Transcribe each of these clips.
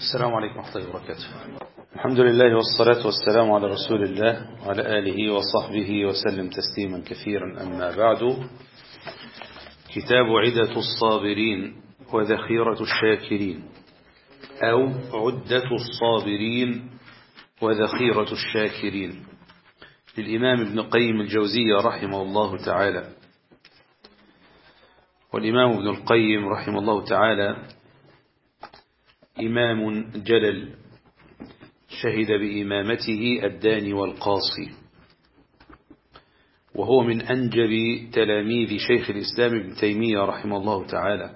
السلام عليكم ورحمة الله وبركاته الحمد لله والصلاة والسلام على رسول الله وعلى آله وصحبه وسلم تسليما كثيرا أما بعد كتاب عدة الصابرين وذخيرة الشاكرين أو عدة الصابرين وذخيرة الشاكرين للإمام ابن قيم الجوزية رحمه الله تعالى والإمام ابن القيم رحمه الله تعالى إمام جلل شهد بإمامته الداني والقاصي وهو من أنجب تلاميذ شيخ الإسلام ابن تيمية رحمه الله تعالى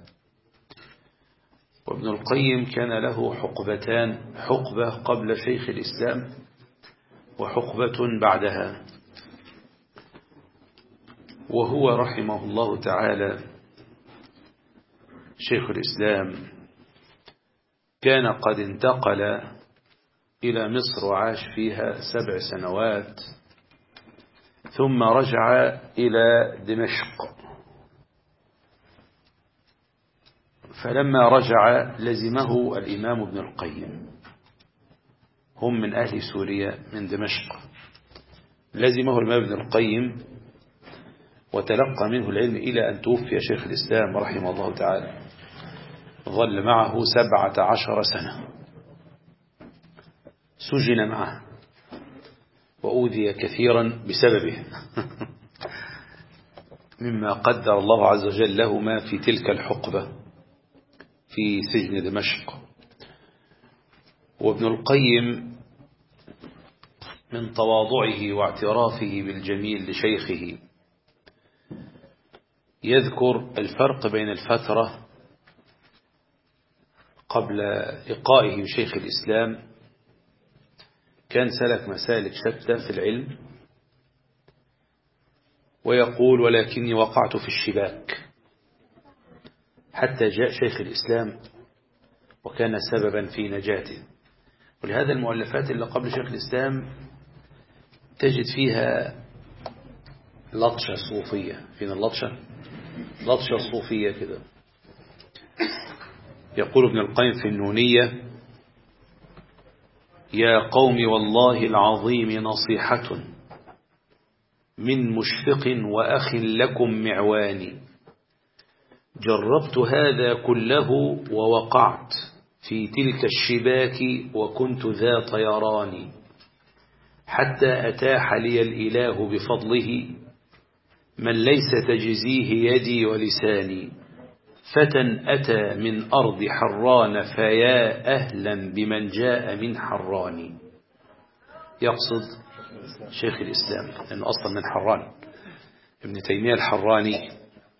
وابن القيم كان له حقبتان حقبة قبل شيخ الإسلام وحقبة بعدها وهو رحمه الله تعالى شيخ الإسلام كان قد انتقل إلى مصر وعاش فيها سبع سنوات ثم رجع إلى دمشق فلما رجع لزمه الإمام ابن القيم هم من أهل سوريا من دمشق لزمه الإمام ابن القيم وتلقى منه العلم إلى أن توفي شيخ الإسلام رحمه الله تعالى ظل معه سبعة عشر سنة سجن معه وأوذي كثيرا بسببه مما قدر الله عز وجل له ما في تلك الحقبة في سجن دمشق وابن القيم من تواضعه واعترافه بالجميل لشيخه يذكر الفرق بين الفترة قبل لقائه بشيخ الإسلام كان سلك مسالك شتى في العلم ويقول ولكني وقعت في الشباك حتى جاء شيخ الإسلام وكان سببا في نجاته ولهذا المؤلفات اللي قبل شيخ الإسلام تجد فيها لطشة صوفية فين اللطشة لطشة صوفية كده يقول ابن القيم في النونية يا قوم والله العظيم نصيحة من مشفق وأخ لكم معواني جربت هذا كله ووقعت في تلك الشباك وكنت ذا طيران حتى أتاح لي الإله بفضله من ليس تجزيه يدي ولساني فتى أتى من أرض حران فيا أهلا بمن جاء من حران يقصد شيخ الإسلام لأنه أصلا من حران ابن تيمية الحراني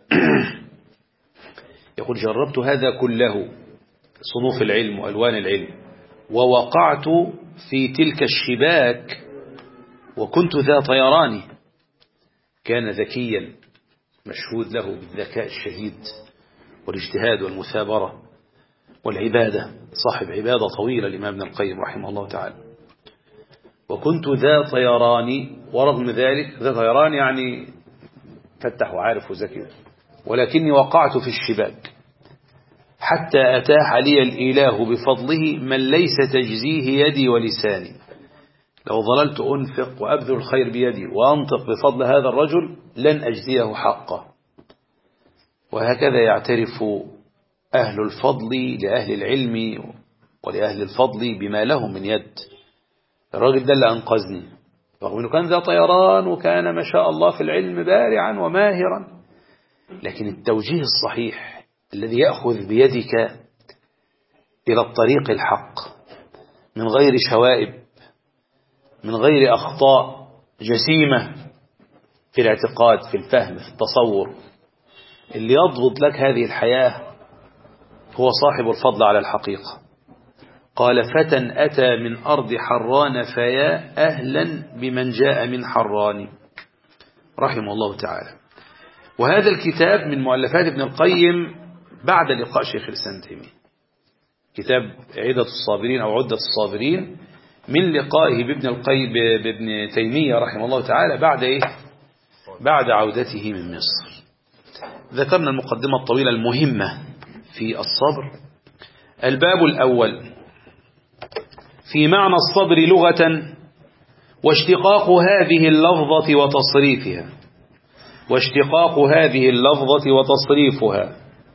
يقول جربت هذا كله صنوف العلم وألوان العلم ووقعت في تلك الشباك وكنت ذا طيران كان ذكيا مشهود له بالذكاء الشديد والاجتهاد والمثابرة والعبادة صاحب عبادة طويلة الإمام ابن القيم رحمه الله تعالى وكنت ذا طيران ورغم ذلك ذا طيران يعني فتح وعارف وذكي ولكني وقعت في الشباك حتى أتاح لي الإله بفضله من ليس تجزيه يدي ولساني لو ظللت أنفق وأبذل الخير بيدي وأنطق بفضل هذا الرجل لن أجزيه حقه وهكذا يعترف أهل الفضل لأهل العلم ولأهل الفضل بما لهم من يد الراجل ده اللي أنقذني رغم أنه كان ذا طيران وكان ما شاء الله في العلم بارعا وماهرا لكن التوجيه الصحيح الذي يأخذ بيدك إلى الطريق الحق من غير شوائب من غير أخطاء جسيمة في الاعتقاد في الفهم في التصور اللي يضبط لك هذه الحياة هو صاحب الفضل على الحقيقة قال فتى أتى من أرض حران فيا أهلا بمن جاء من حران رحمه الله تعالى وهذا الكتاب من مؤلفات ابن القيم بعد لقاء شيخ الإسلام تيمية كتاب عدة الصابرين أو عدة الصابرين من لقائه بابن القيم بابن تيمية رحمه الله تعالى بعد إيه بعد عودته من مصر ذكرنا المقدمة الطويلة المهمة في الصبر الباب الأول في معنى الصبر لغة واشتقاق هذه اللفظة وتصريفها واشتقاق هذه اللفظة وتصريفها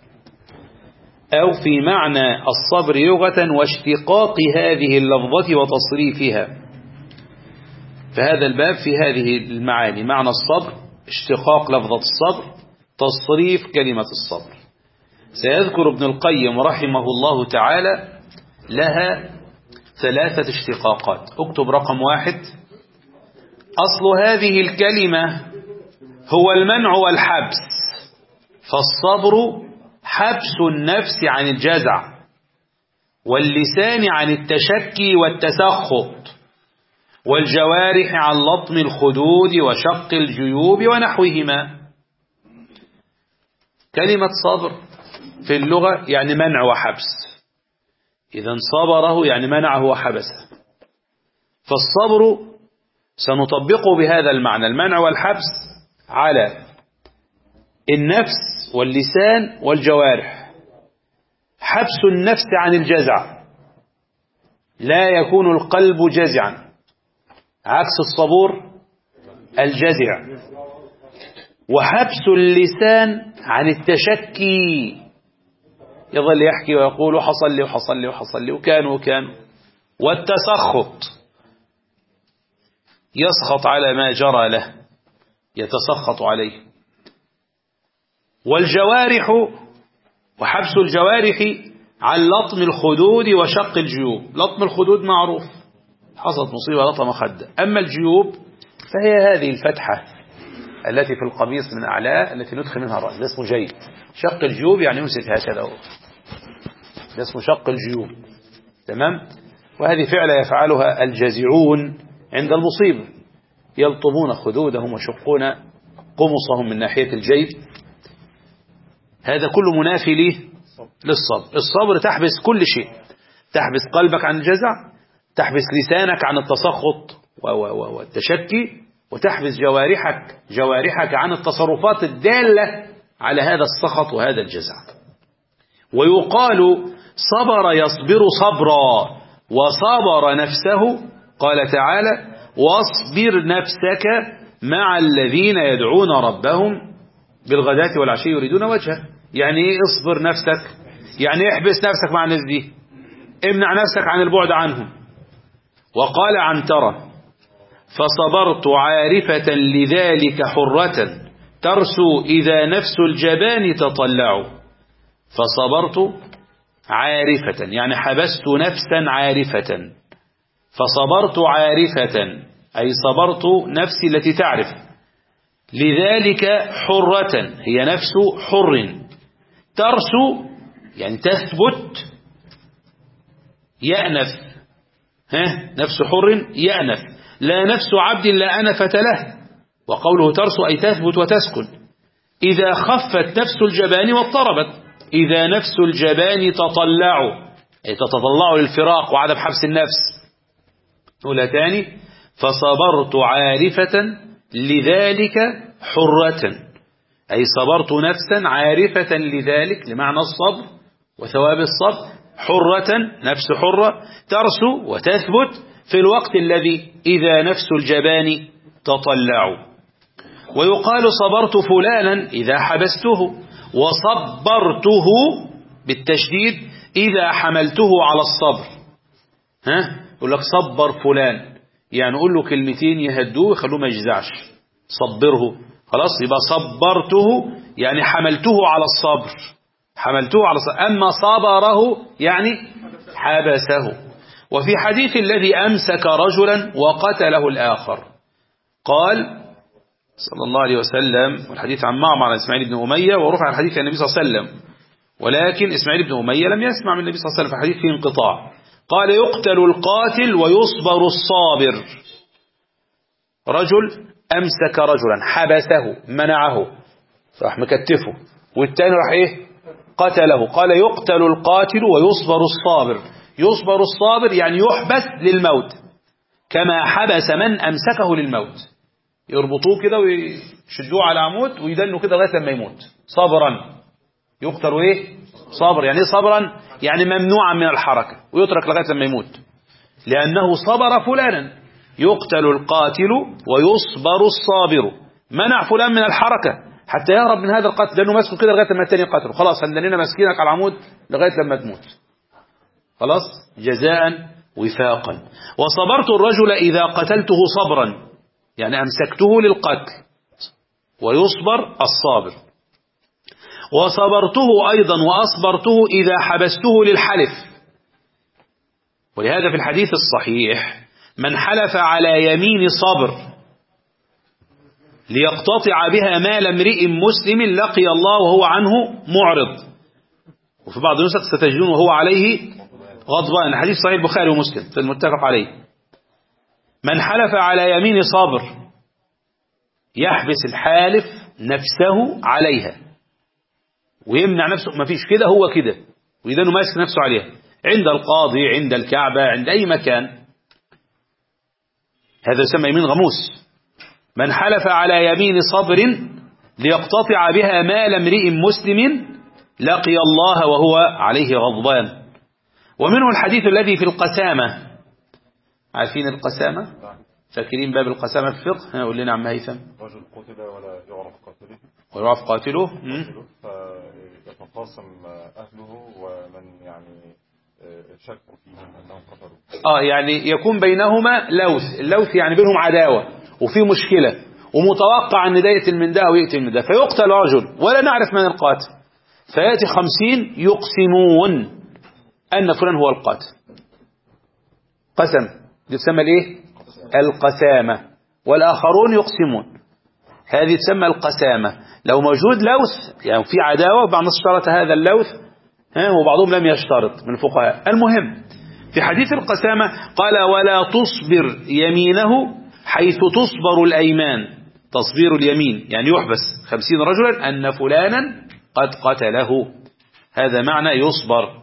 أو في معنى الصبر لغة واشتقاق هذه اللفظة وتصريفها فهذا الباب في هذه المعاني معنى الصبر اشتقاق لفظة الصبر تصريف كلمة الصبر سيذكر ابن القيم رحمه الله تعالى لها ثلاثة اشتقاقات اكتب رقم واحد أصل هذه الكلمة هو المنع والحبس فالصبر حبس النفس عن الجزع واللسان عن التشكي والتسخط والجوارح عن لطم الخدود وشق الجيوب ونحوهما كلمة صبر في اللغة يعني منع وحبس إذا صبره يعني منعه وحبسه فالصبر سنطبقه بهذا المعنى المنع والحبس على النفس واللسان والجوارح حبس النفس عن الجزع لا يكون القلب جزعا عكس الصبور الجزع وحبس اللسان عن التشكي يظل يحكي ويقول حصل لي وحصل لي وحصل لي وكان وكان والتسخط يسخط على ما جرى له يتسخط عليه والجوارح وحبس الجوارح عن لطم الخدود وشق الجيوب لطم الخدود معروف حصلت مصيبة لطم خد أما الجيوب فهي هذه الفتحة التي في القميص من أعلاه التي ندخل منها الرأس ده اسمه جيب شق الجيوب يعني يمسك هكذا ده اسمه شق الجيوب تمام وهذه فعلة يفعلها الجزعون عند المصيبة يلطمون خدودهم ويشقون قمصهم من ناحية الجيب هذا كله منافي ليه للصبر الصبر تحبس كل شيء تحبس قلبك عن الجزع تحبس لسانك عن التسخط والتشكي وتحبس جوارحك جوارحك عن التصرفات الدالة على هذا السخط وهذا الجزع ويقال صبر يصبر صبرا وصبر نفسه قال تعالى واصبر نفسك مع الذين يدعون ربهم بالغداة والعشي يريدون وجهه يعني ايه اصبر نفسك يعني احبس نفسك مع الناس دي امنع نفسك عن البعد عنهم وقال عنترة فصبرت عارفة لذلك حرة ترسو إذا نفس الجبان تطلع فصبرت عارفة يعني حبست نفسا عارفة فصبرت عارفة أي صبرت نفسي التي تعرف لذلك حرة هي نفس حر ترسو يعني تثبت يأنف ها نفس حر يأنف لا نفس عبد لا أنفة له وقوله ترسو أي تثبت وتسكن إذا خفت نفس الجبان واضطربت إذا نفس الجبان تطلع أي تتطلع للفراق وعدم حبس النفس أولى تاني فصبرت عارفة لذلك حرة أي صبرت نفسا عارفة لذلك لمعنى الصبر وثواب الصبر حرة نفس حرة ترسو وتثبت في الوقت الذي إذا نفس الجبان تطلع ويقال صبرت فلانا إذا حبسته وصبرته بالتشديد إذا حملته على الصبر ها يقول لك صبر فلان يعني قول له كلمتين يهدوه يخلوه ما يجزعش صبره خلاص يبقى صبرته يعني حملته على الصبر حملته على الصبر أما صبره يعني حبسه وفي حديث الذي أمسك رجلا وقتله الآخر قال صلى الله عليه وسلم والحديث عن معمر عن إسماعيل بن أمية ورفع الحديث عن النبي صلى الله عليه وسلم ولكن إسماعيل بن أمية لم يسمع من النبي صلى الله عليه وسلم في الحديث فيه انقطاع قال يقتل القاتل ويصبر الصابر رجل أمسك رجلا حبسه منعه راح مكتفه والتاني راح إيه قتله قال يقتل القاتل ويصبر الصابر يصبر الصابر يعني يحبس للموت كما حبس من أمسكه للموت يربطوه كده ويشدوه على عمود ويدنوا كده لغايه لما يموت صبرا يقتل ايه صبر يعني ايه صبرا يعني ممنوعا من الحركة ويترك لغايه لما يموت لأنه صبر فلانا يقتل القاتل ويصبر الصابر منع فلان من الحركة حتى يهرب من هذا القتل لأنه ماسكه كده لغاية لما التاني قتله خلاص هندننا ماسكينك على العمود لغاية لما تموت خلاص جزاء وفاقا وصبرت الرجل إذا قتلته صبرا يعني أمسكته للقتل ويصبر الصابر وصبرته أيضا وأصبرته إذا حبسته للحلف ولهذا في الحديث الصحيح من حلف على يمين صبر ليقتطع بها مال امرئ مسلم لقي الله وهو عنه معرض وفي بعض النسخ ستجدون وهو عليه غضبان الحديث صحيح البخاري ومسلم في المتفق عليه من حلف على يمين صبر يحبس الحالف نفسه عليها ويمنع نفسه ما فيش كده هو كده وإذا ماسك نفسه عليها عند القاضي عند الكعبة عند أي مكان هذا يسمى يمين غموس من حلف على يمين صبر ليقتطع بها مال امرئ مسلم لقي الله وهو عليه غضبان ومنه الحديث الذي في القسامة عارفين القسامة فاكرين باب القسامة في الفقه ها قول لنا عم هيثم رجل قتل ولا يعرف قاتله ويعرف قاتله مم. فيتقاسم أهله ومن يعني شكوا فيهم أنهم قتلوا اه يعني يكون بينهما لوث اللوث يعني بينهم عداوة وفي مشكلة ومتوقع ان ده يقتل من ده ويقتل من ده فيقتل رجل ولا نعرف من القاتل فيأتي خمسين يقسمون أن فلان هو القاتل قسم دي تسمى الايه القسامة والآخرون يقسمون هذه تسمى القسامة لو موجود لوث يعني في عداوة بعض الناس اشترط هذا اللوث ها وبعضهم لم يشترط من الفقهاء المهم في حديث القسامة قال ولا تصبر يمينه حيث تصبر الأيمان تصبير اليمين يعني يحبس خمسين رجلا أن فلانا قد قتله هذا معنى يصبر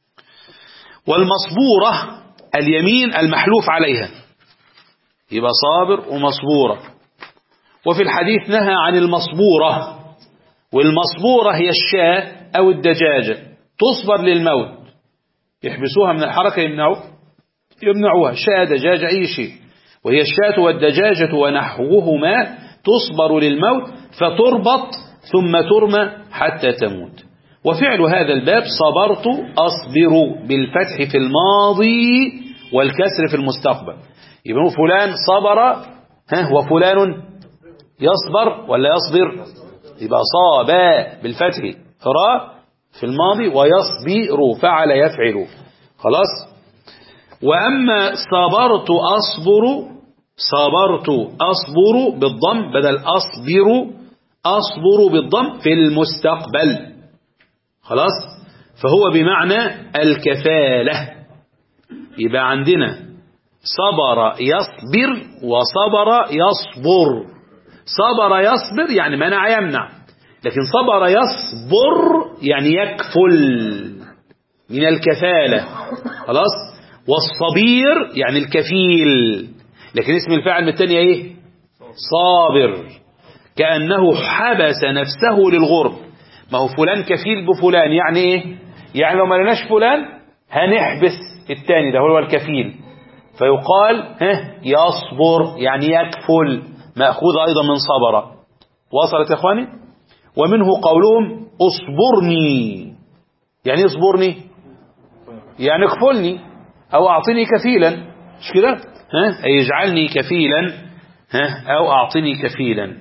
والمصبورة اليمين المحلوف عليها يبقى صابر ومصبورة وفي الحديث نهى عن المصبورة والمصبورة هي الشاة أو الدجاجة تصبر للموت يحبسوها من الحركة يمنعوا يمنعوها شاة دجاجة أي شيء وهي الشاة والدجاجة ونحوهما تصبر للموت فتربط ثم ترمى حتى تموت وفعل هذا الباب صبرت أصبر بالفتح في الماضي والكسر في المستقبل يبقى فلان صبر ها وفلان يصبر ولا يصبر يبقى صاب بالفتح را في الماضي ويصبر فعل يفعل خلاص وأما صبرت أصبر صبرت أصبر بالضم بدل أصبر أصبر بالضم في المستقبل خلاص فهو بمعنى الكفالة يبقى عندنا صبر يصبر وصبر يصبر صبر يصبر يعني منع يمنع لكن صبر يصبر يعني يكفل من الكفالة خلاص والصبير يعني الكفيل لكن اسم الفاعل من الثانية ايه صابر كأنه حبس نفسه للغرب ما هو فلان كفيل بفلان يعني ايه يعني لو ما لناش فلان هنحبس الثاني ده هو الكفيل فيقال ها يصبر يعني يكفل مأخوذ أيضا من صبر وصلت يا إخواني ومنه قولهم اصبرني يعني اصبرني يعني اكفلني أو أعطني كفيلا مش كده ها أي اجعلني كفيلا ها أو أعطني كفيلا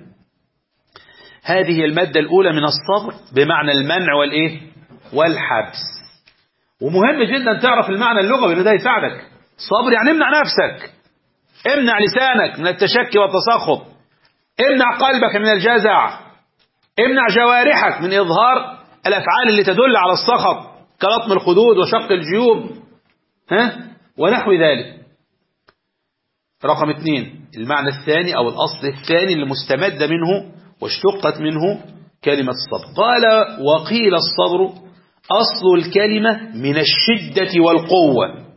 هذه المادة الأولى من الصبر بمعنى المنع والإيه والحبس ومهم جدا تعرف المعنى اللغوي لأن ده يساعدك صبر يعني امنع نفسك امنع لسانك من التشكي والتسخط امنع قلبك من الجزع امنع جوارحك من إظهار الأفعال اللي تدل على السخط كلطم الخدود وشق الجيوب ها ونحو ذلك رقم اثنين المعنى الثاني أو الأصل الثاني اللي مستمد منه واشتقت منه كلمة الصبر قال وقيل الصبر أصل الكلمة من الشدة والقوة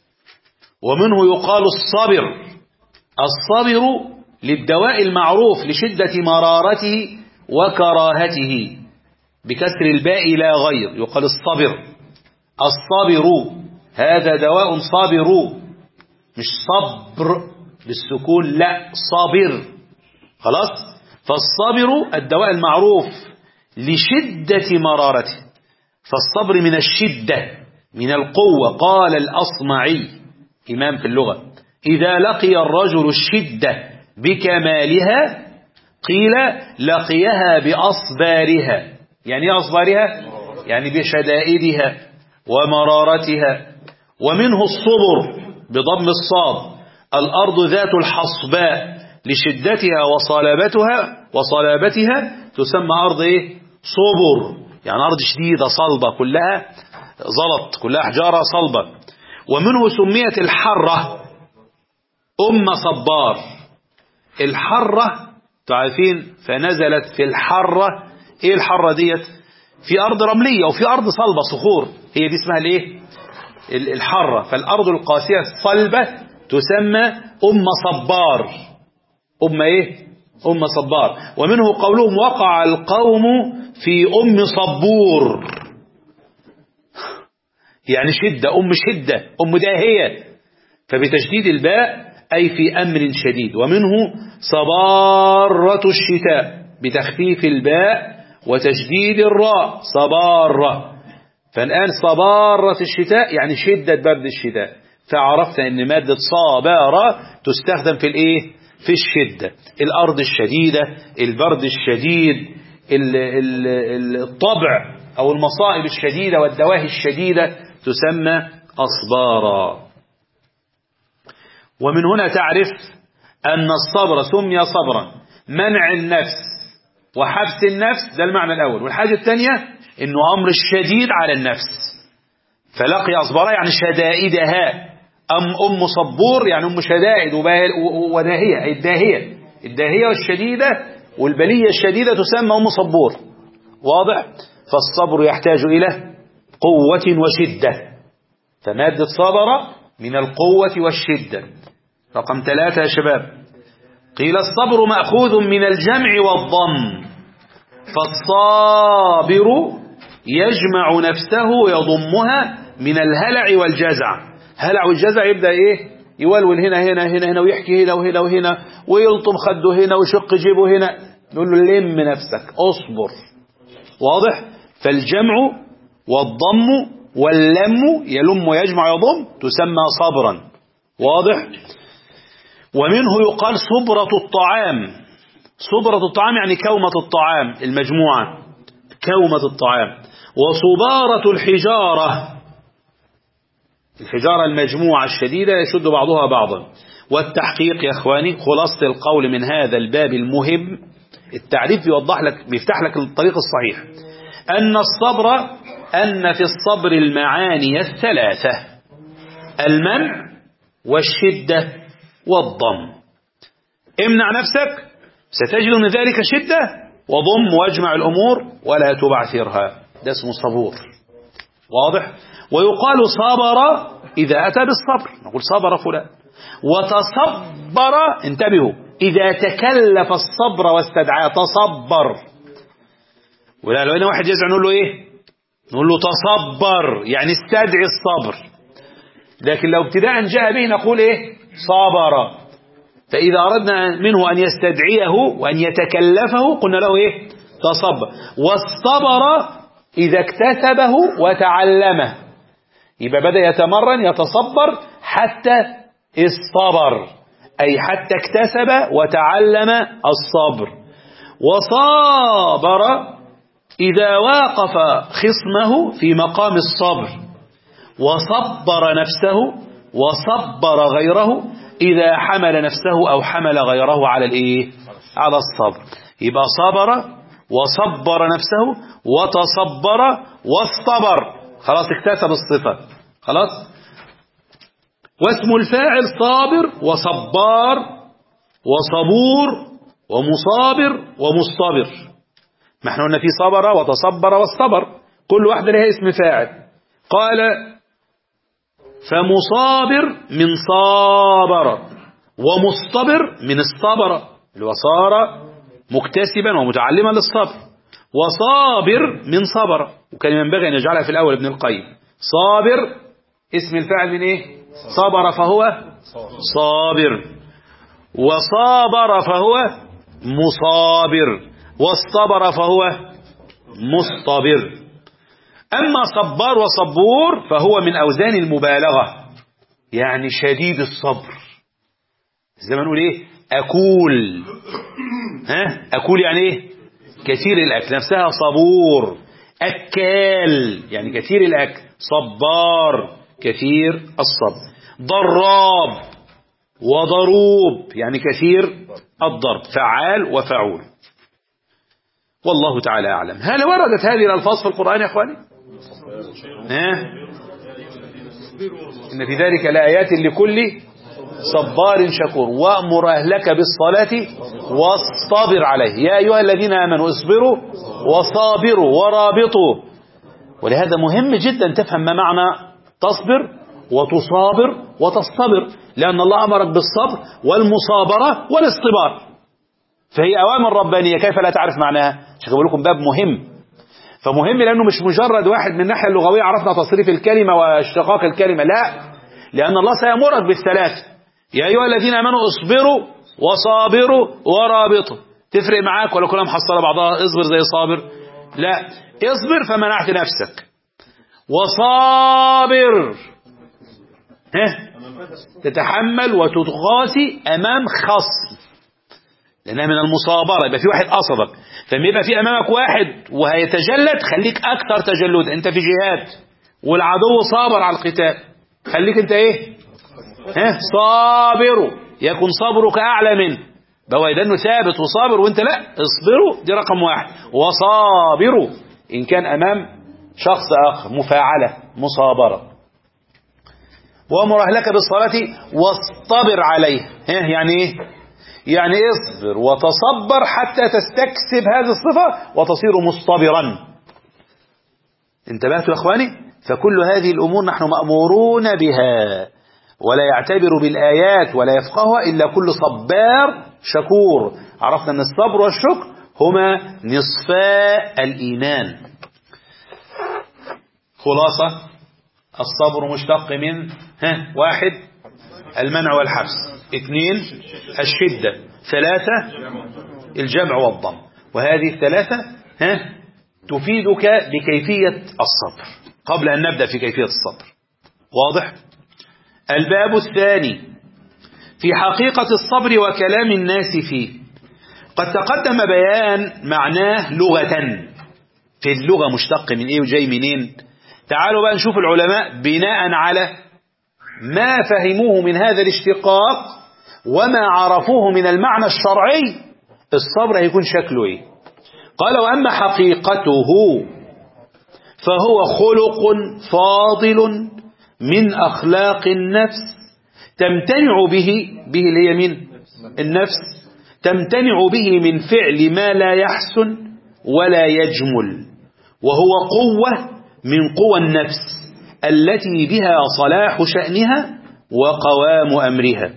ومنه يقال الصبر الصبر للدواء المعروف لشدة مرارته وكراهته بكسر الباء لا غير يقال الصبر الصبر هذا دواء صابر مش صبر بالسكون لا صابر خلاص فالصبر الدواء المعروف لشدة مرارته فالصبر من الشدة من القوة قال الأصمعي إمام في اللغة إذا لقي الرجل الشدة بكمالها قيل لقيها بأصبارها يعني ايه أصبارها يعني بشدائدها ومرارتها ومنه الصبر بضم الصاد الأرض ذات الحصباء لشدتها وصلابتها وصلابتها تسمى أرض إيه؟ صبر يعني أرض شديدة صلبة كلها زلط كلها حجارة صلبة ومنه سميت الحرة أم صبار الحرة تعرفين فنزلت في الحرة ايه الحرة ديت في ارض رملية وفي ارض صلبة صخور هي دي اسمها الايه الحرة فالارض القاسية الصلبة تسمى ام صبار ام ايه ام صبار ومنه قولهم وقع القوم في ام صبور يعني شدة ام شدة ام داهية فبتشديد الباء أي في أمر شديد ومنه صبارة الشتاء بتخفيف الباء وتشديد الراء صبارة فالآن صبارة الشتاء يعني شدة برد الشتاء فعرفت أن مادة صابارة تستخدم في الإيه؟ في الشدة الأرض الشديدة البرد الشديد ال- ال- الطبع أو المصائب الشديدة والدواهي الشديدة تسمى أصبارا ومن هنا تعرف أن الصبر سمي صبرا منع النفس وحبس النفس ده المعنى الأول والحاجة الثانية أنه أمر الشديد على النفس فلقي أصبرها يعني شدائدها أم أم صبور يعني أم شدائد وبا- وداهية أي الداهية الداهية والشديدة والبلية الشديدة تسمى أم صبور واضح فالصبر يحتاج إلى قوة وشدة فمادة صبر من القوة والشدة رقم ثلاثة يا شباب قيل الصبر مأخوذ من الجمع والضم فالصابر يجمع نفسه ويضمها من الهلع والجزع هلع والجزع يبدأ ايه يولول هنا هنا هنا هنا ويحكي هنا وهنا وهنا ويلطم خده هنا ويشق جيبه هنا نقول له لم نفسك اصبر واضح فالجمع والضم واللم يلم ويجمع يضم تسمى صبرا واضح ومنه يقال صبرة الطعام صبرة الطعام يعني كومة الطعام المجموعة كومة الطعام وصبارة الحجارة الحجارة المجموعة الشديدة يشد بعضها بعضا والتحقيق يا اخواني خلاصة القول من هذا الباب المهم التعريف بيوضح لك بيفتح لك الطريق الصحيح أن الصبر أن في الصبر المعاني الثلاثة المنع والشدة والضم امنع نفسك ستجد من ذلك شدة وضم واجمع الأمور ولا تبعثرها ده اسمه صبور واضح ويقال صبر إذا أتى بالصبر نقول صبر فلان وتصبر انتبهوا إذا تكلف الصبر واستدعى تصبر ولا لو هنا واحد يزعل نقول له إيه نقول له تصبر يعني استدعي الصبر لكن لو ابتداء جاء به نقول إيه صبر فإذا أردنا منه أن يستدعيه وأن يتكلفه قلنا له إيه تصبر والصبر إذا اكتسبه وتعلمه يبقى بدأ يتمرن يتصبر حتى اصطبر أي حتى اكتسب وتعلم الصبر وصابر إذا واقف خصمه في مقام الصبر وصبر نفسه وصبر غيره إذا حمل نفسه أو حمل غيره على الإيه؟ على الصبر يبقى صبر وصبر نفسه وتصبر واصطبر خلاص اكتسب الصفة خلاص واسم الفاعل صابر وصبار وصبور ومصابر ومصطبر ما احنا قلنا في صبر وتصبر واصطبر كل واحدة لها اسم فاعل قال فمصابر من صابر ومصطبر من الصبر اللي هو صار مكتسبا ومتعلما للصبر وصابر من صبر وكان ينبغي أن يجعلها في الأول ابن القيم صابر اسم الفاعل من إيه صبر فهو صابر وصابر فهو مصابر واصطبر فهو مصطبر أما صبار وصبور فهو من أوزان المبالغة يعني شديد الصبر زي ما نقول ايه أكول ها أكول يعني ايه كثير الأكل نفسها صبور أكال يعني كثير الأكل صبار كثير الصبر ضراب وضروب يعني كثير الضرب فعال وفعول والله تعالى أعلم هل وردت هذه الألفاظ في القرآن يا أخواني ها؟ إن في ذلك لآيات لكل صبار شكور وأمر أهلك بالصلاة واصطبر عليه يا أيها الذين آمنوا اصبروا وصابروا ورابطوا ولهذا مهم جدا تفهم ما معنى تصبر وتصابر وتصطبر لأن الله أمرك بالصبر والمصابرة والاصطبار فهي أوامر ربانية كيف لا تعرف معناها عشان بقول لكم باب مهم فمهم لأنه مش مجرد واحد من الناحية اللغوية عرفنا تصريف الكلمة واشتقاق الكلمة لا لأن الله سيأمرك بالثلاث يا أيها الذين آمنوا اصبروا وصابروا ورابطوا تفرق معاك ولا كلها محصلة بعضها اصبر زي صابر لا اصبر فمنعت نفسك وصابر ها تتحمل وتتغاثي أمام خصم لأنها من المصابرة يبقى في واحد قصدك فلما يبقى في أمامك واحد وهيتجلد خليك أكثر تجلد أنت في جهاد والعدو صابر على القتال خليك أنت إيه ها صابر يكن صبرك أعلى منه بقى إنه ثابت وصابر وانت لا اصبروا دي رقم واحد وصابروا إن كان أمام شخص آخر مفاعلة مصابرة وأمر أهلك بالصلاة واصطبر عليه ها يعني إيه يعني اصبر وتصبر حتى تستكسب هذه الصفة وتصير مصطبرا انتبهتوا يا اخواني فكل هذه الامور نحن مأمورون بها ولا يعتبر بالآيات ولا يفقهها إلا كل صبار شكور عرفنا أن الصبر والشكر هما نصفاء الإيمان خلاصة الصبر مشتق من ها واحد المنع والحبس اثنين الشدة ثلاثة الجمع والضم وهذه الثلاثة ها تفيدك بكيفية الصبر قبل أن نبدأ في كيفية الصبر واضح الباب الثاني في حقيقة الصبر وكلام الناس فيه قد تقدم بيان معناه لغة في اللغة مشتق من ايه وجاي منين تعالوا بقى نشوف العلماء بناء على ما فهموه من هذا الاشتقاق وما عرفوه من المعنى الشرعي الصبر هيكون شكله ايه قال واما حقيقته فهو خلق فاضل من اخلاق النفس تمتنع به به اللي هي مين النفس تمتنع به من فعل ما لا يحسن ولا يجمل وهو قوة من قوى النفس التي بها صلاح شأنها وقوام أمرها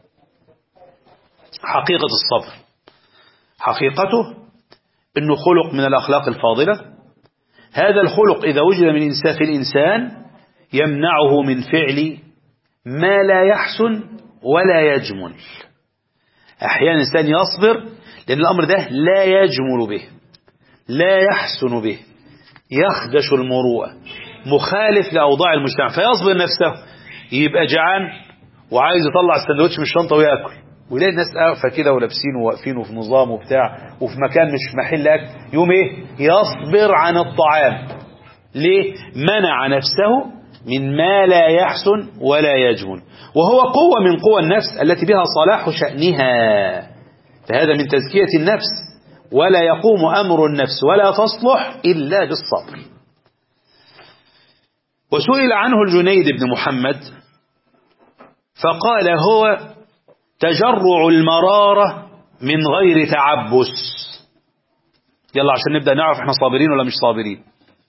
حقيقة الصبر حقيقته أنه خلق من الأخلاق الفاضلة هذا الخلق إذا وجد من إنسان في الإنسان يمنعه من فعل ما لا يحسن ولا يجمل أحيانا الإنسان يصبر لأن الأمر ده لا يجمل به لا يحسن به يخدش المروءة مخالف لأوضاع المجتمع فيصبر نفسه يبقى جعان وعايز يطلع السندوتش من الشنطة ويأكل ويلاقي الناس واقفة كده ولابسين وواقفين وفي نظام وبتاع وفي مكان مش محل أكل يوم إيه يصبر عن الطعام ليه منع نفسه من ما لا يحسن ولا يجمل وهو قوة من قوى النفس التي بها صلاح شأنها فهذا من تزكية النفس ولا يقوم أمر النفس ولا تصلح إلا بالصبر وسئل عنه الجنيد بن محمد فقال هو تجرع المرارة من غير تعبس يلا عشان نبدأ نعرف احنا صابرين ولا مش صابرين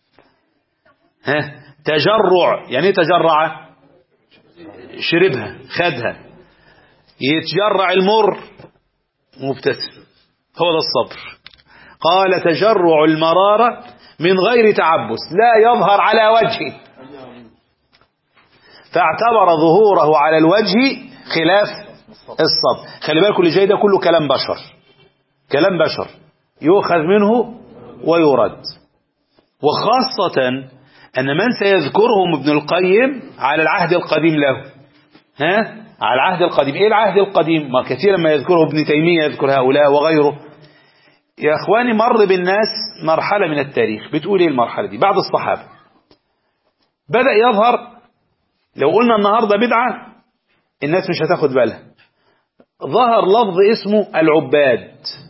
ها تجرع يعني ايه تجرع شربها خدها يتجرع المر مبتسم هو ده الصبر قال تجرع المرارة من غير تعبس لا يظهر على وجهه فاعتبر ظهوره على الوجه خلاف الصبر خلي بالكم اللي جاي ده كله كلام بشر كلام بشر يؤخذ منه ويرد وخاصة أن من سيذكرهم ابن القيم على العهد القديم له ها على العهد القديم ايه العهد القديم ما كثيرا ما يذكره ابن تيمية يذكر هؤلاء وغيره يا اخواني مر بالناس مرحلة من التاريخ بتقول ايه المرحلة دي بعد الصحابة بدأ يظهر لو قلنا النهاردة بدعة الناس مش هتاخد بالها ظهر لفظ اسمه العباد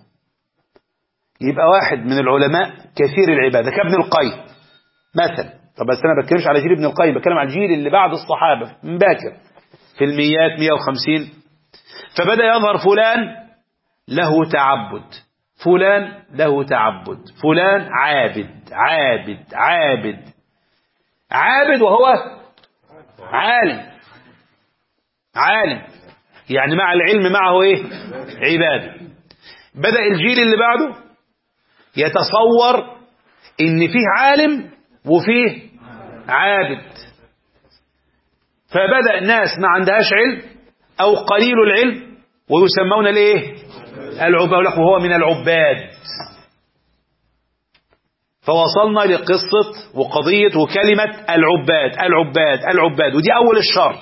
يبقى واحد من العلماء كثير العبادة كابن القيم مثلا طب بس انا بتكلمش على جيل ابن القيم بتكلم على الجيل اللي بعد الصحابة من باكر في الميات 150 فبدأ يظهر فلان له تعبد فلان له تعبد فلان عابد عابد عابد عابد وهو عالم عالم يعني مع العلم معه ايه عبادة بدأ الجيل اللي بعده يتصور ان فيه عالم وفيه عابد فبدأ ناس ما عندهاش علم او قليل العلم ويسمون الايه العباد وهو من العباد فوصلنا لقصة وقضية وكلمة العباد العباد العباد ودي أول الشر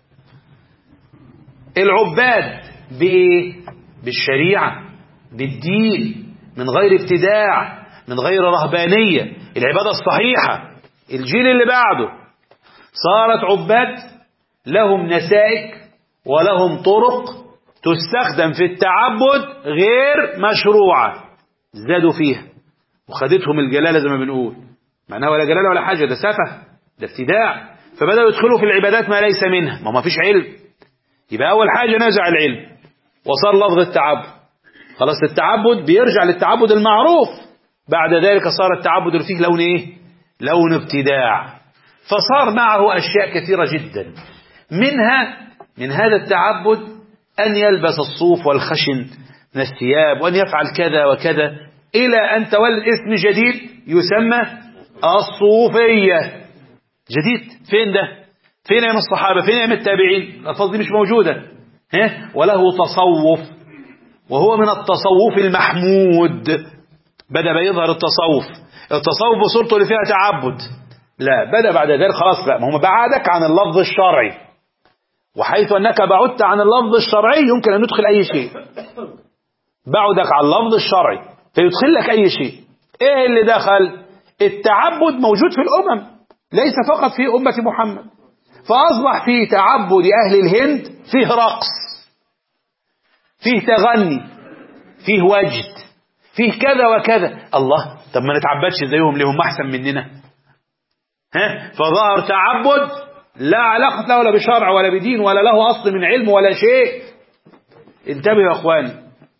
العباد بإيه؟ بالشريعة بالدين من غير ابتداع من غير رهبانية العبادة الصحيحة الجيل اللي بعده صارت عباد لهم نسائك ولهم طرق تستخدم في التعبد غير مشروعة زادوا فيها وخدتهم الجلالة زي ما بنقول معناها ولا جلالة ولا حاجة ده سفه ده ابتداع فبدأوا يدخلوا في العبادات ما ليس منها ما ما فيش علم يبقى أول حاجة نزع العلم وصار لفظ التعبد خلاص التعبد بيرجع للتعبد المعروف بعد ذلك صار التعبد اللي فيه لون ايه لون ابتداع فصار معه أشياء كثيرة جدا منها من هذا التعبد أن يلبس الصوف والخشن من الثياب وأن يفعل كذا وكذا إلى أن تولد اسم جديد يسمى الصوفية جديد فين ده فين أيام الصحابة فين أيام التابعين الألفاظ دي مش موجودة ها؟ وله تصوف وهو من التصوف المحمود بدأ يظهر التصوف التصوف بصورته اللي فيها تعبد لا بدأ بعد ذلك خلاص بقى ما هو بعدك عن اللفظ الشرعي وحيث أنك بعدت عن اللفظ الشرعي يمكن أن ندخل أي شيء بعدك عن اللفظ الشرعي فيدخل لك أي شيء إيه اللي دخل التعبد موجود في الأمم ليس فقط في أمة محمد فأصبح في تعبد أهل الهند فيه رقص فيه تغني فيه وجد فيه كذا وكذا الله طب ما نتعبدش زيهم ليهم أحسن مننا ها فظهر تعبد لا علاقة له ولا بشرع ولا بدين ولا له أصل من علم ولا شيء انتبهوا يا أخواني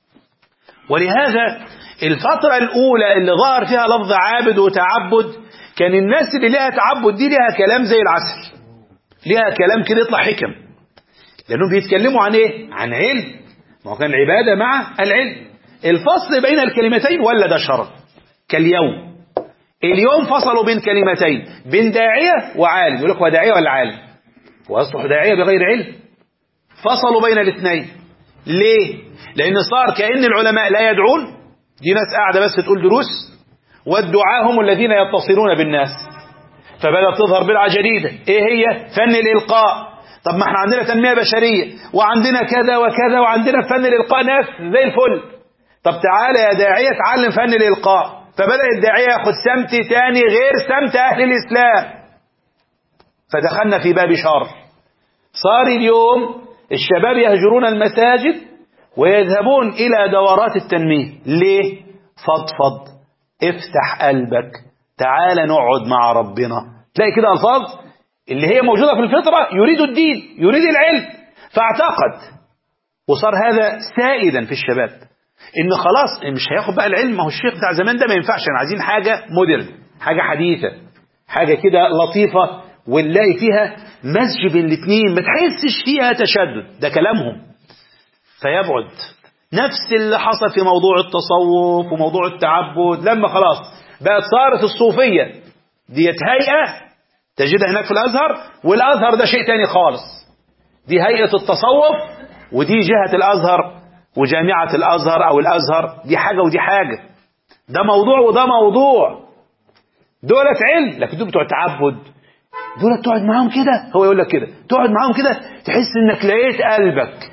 ولهذا الفترة الأولى اللي ظهر فيها لفظ عابد وتعبد كان الناس اللي لها تعبد دي لها كلام زي العسل لها كلام كده يطلع حكم لأنهم بيتكلموا عن إيه؟ عن علم ما هو كان العبادة مع العلم الفصل بين الكلمتين ولا ده شرط كاليوم اليوم فصلوا بين كلمتين بين داعية وعالم يقول لك هو داعية ولا عالم ويصلح داعية بغير علم فصلوا بين الاثنين ليه لأن صار كأن العلماء لا يدعون دي ناس قاعدة بس تقول دروس والدعاء هم الذين يتصلون بالناس فبدأت تظهر بدعة جديدة ايه هي فن الإلقاء طب ما احنا عندنا تنمية بشرية وعندنا كذا وكذا وعندنا فن الإلقاء ناس زي الفل طب تعالى يا داعية تعلم فن الإلقاء فبدأ الداعية ياخد سمت تاني غير سمت أهل الإسلام فدخلنا في باب شر صار اليوم الشباب يهجرون المساجد ويذهبون إلى دورات التنمية ليه؟ فضفض افتح قلبك تعال نقعد مع ربنا تلاقي كده ألفاظ اللي هي موجودة في الفطرة يريد الدين يريد العلم فاعتقد وصار هذا سائدا في الشباب ان خلاص مش هياخد بقى العلم ما هو الشيخ بتاع زمان ده ما ينفعش احنا عايزين حاجة مودرن حاجة حديثة حاجة كده لطيفة ونلاقي فيها مزج بين الاثنين ما تحسش فيها تشدد ده كلامهم فيبعد نفس اللي حصل في موضوع التصوف وموضوع التعبد لما خلاص بقت صارت الصوفية ديت هيئة تجدها هناك في الأزهر والأزهر ده شيء تاني خالص دي هيئة التصوف ودي جهة الأزهر وجامعة الأزهر أو الأزهر دي حاجة ودي حاجة ده موضوع وده موضوع دولة علم لكن دول بتوع تعبد دول تقعد معاهم كده هو يقول لك كده تقعد معاهم كده تحس انك لقيت قلبك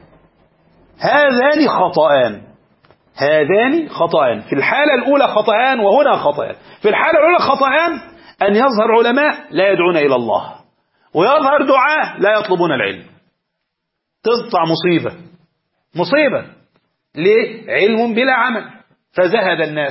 هذان خطأان هذان خطأان في الحالة الأولى خطأان وهنا خطأان في الحالة الأولى خطأان أن يظهر علماء لا يدعون إلى الله ويظهر دعاة لا يطلبون العلم تقطع مصيبة مصيبة ليه؟ علم بلا عمل فزهد الناس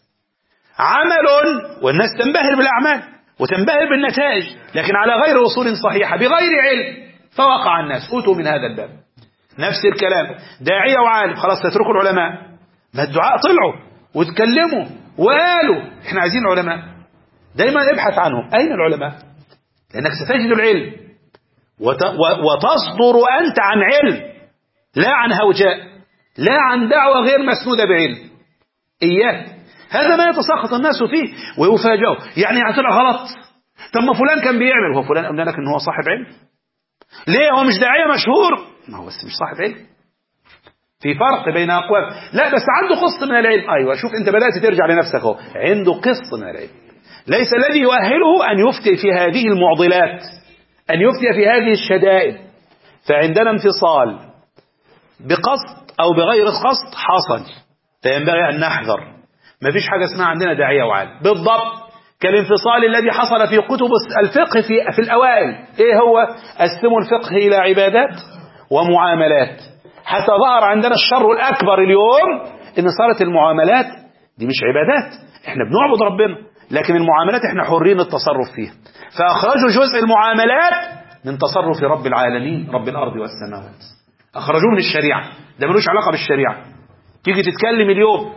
عمل والناس تنبهر بالأعمال وتنبهر بالنتائج لكن على غير أصول صحيحة بغير علم فوقع الناس أوتوا من هذا الباب نفس الكلام داعية وعالم خلاص تتركوا العلماء ما الدعاء طلعوا واتكلموا وقالوا احنا عايزين علماء دايما ابحث عنهم أين العلماء لأنك ستجد العلم وت... و... وتصدر أنت عن علم لا عن هوجاء لا عن دعوة غير مسنودة بعلم إياك هذا ما يتساقط الناس فيه ويفاجئوا يعني طلع غلط طب ما فلان كان بيعمل هو فلان قلنا لك ان هو صاحب علم ليه هو مش داعية مشهور ما هو بس مش صاحب علم في فرق بين أقوام لا بس عنده قسط من العلم أيوة شوف أنت بدأت ترجع لنفسك اهو عنده قسط من العلم ليس الذي يؤهله أن يفتي في هذه المعضلات أن يفتي في هذه الشدائد فعندنا انفصال بقصد أو بغير قصد حصل فينبغي أن نحذر ما فيش حاجة اسمها عندنا داعية وعالم بالضبط كالانفصال الذي حصل في كتب الفقه في, في الأوائل إيه هو قسموا الفقه إلى عبادات ومعاملات حتى ظهر عندنا الشر الأكبر اليوم إن صارت المعاملات دي مش عبادات احنا بنعبد ربنا لكن المعاملات احنا حرين التصرف فيها فأخرجوا جزء المعاملات من تصرف رب العالمين رب الأرض والسماوات أخرجوه من الشريعة ده ملوش علاقة بالشريعة تيجي تتكلم اليوم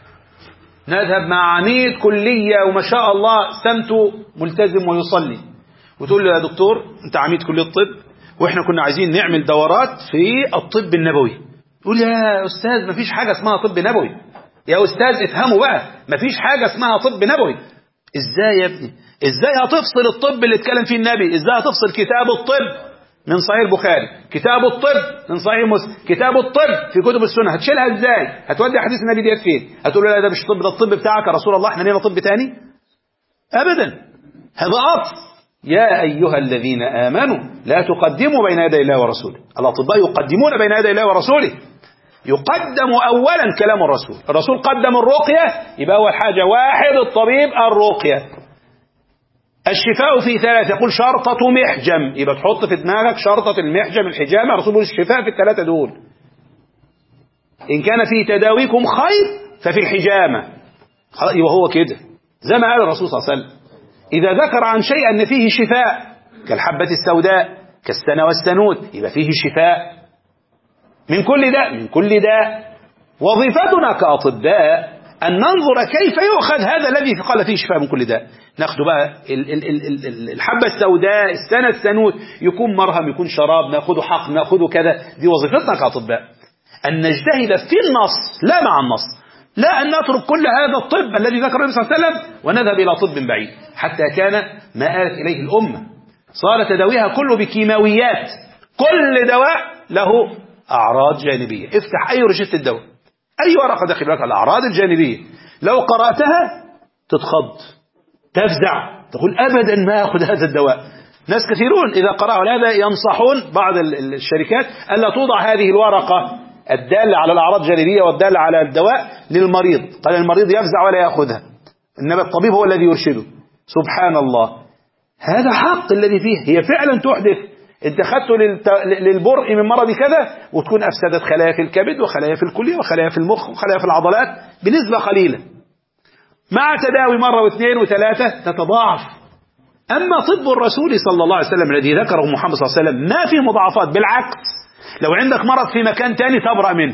نذهب مع عميد كلية وما شاء الله سمته ملتزم ويصلي وتقول له يا دكتور انت عميد كلية الطب واحنا كنا عايزين نعمل دورات في الطب النبوي يقول يا استاذ ما فيش حاجة اسمها طب نبوي يا استاذ افهموا بقى ما فيش حاجة اسمها طب نبوي ازاي يا ابني ازاي هتفصل الطب اللي اتكلم فيه النبي ازاي هتفصل كتاب الطب من صحيح البخاري كتاب الطب من صحيح مسلم كتاب الطب في كتب السنة هتشيلها ازاي هتودي حديث النبي ديت فين هتقول له لا ده مش طب ده الطب بتاعك يا رسول الله احنا لينا طب تاني ابدا هذا عطف يا أيها الذين آمنوا لا تقدموا بين يدي الله ورسوله الأطباء يقدمون بين يدي الله ورسوله يقدم أولا كلام الرسول الرسول قدم الرقية يبقى أول حاجة واحد الطبيب الرقية الشفاء في ثلاثة يقول شرطة محجم يبقى تحط في دماغك شرطة المحجم الحجامة الرسول يقول الشفاء في الثلاثة دول إن كان في تداويكم خير ففي الحجامة يبقى هو كده زي ما قال الرسول صلى الله عليه وسلم إذا ذكر عن شيء أن فيه شفاء كالحبة السوداء كالسنة والسنود يبقى فيه شفاء من كل داء من كل داء وظيفتنا كأطباء أن ننظر كيف يؤخذ هذا الذي قال فيه شفاء من كل داء ناخده بقى ال ال ال ال الحبة السوداء السنة السنود يكون مرهم يكون شراب ناخده حق ناخده كذا دي وظيفتنا كأطباء أن نجتهد في النص لا مع النص لا أن نترك كل هذا الطب الذي ذكر النبي صلى الله عليه وسلم ونذهب إلى طب بعيد حتى كان ما آلت إليه الأمة صار تداويها كله بكيماويات كل دواء له أعراض جانبية افتح أي روشتة الدواء أي ورقة داخل لك الأعراض الجانبية لو قرأتها تتخض تفزع تقول أبدا ما أخذ هذا الدواء ناس كثيرون إذا قرأوا هذا ينصحون بعض الشركات ألا توضع هذه الورقة الدالة على الأعراض الجانبية والدالة على الدواء للمريض قال المريض يفزع ولا يأخذها إنما الطبيب هو الذي يرشده سبحان الله هذا حق الذي فيه هي فعلا تحدث انت خدته للبرء من مرض كذا وتكون أفسدت خلايا في الكبد وخلايا في الكلية وخلايا في المخ وخلايا في العضلات بنسبة قليلة مع تداوي مرة واثنين وثلاثة تتضاعف أما طب الرسول صلى الله عليه وسلم الذي ذكره محمد صلى الله عليه وسلم ما فيه مضاعفات بالعكس لو عندك مرض في مكان تاني تبرأ منه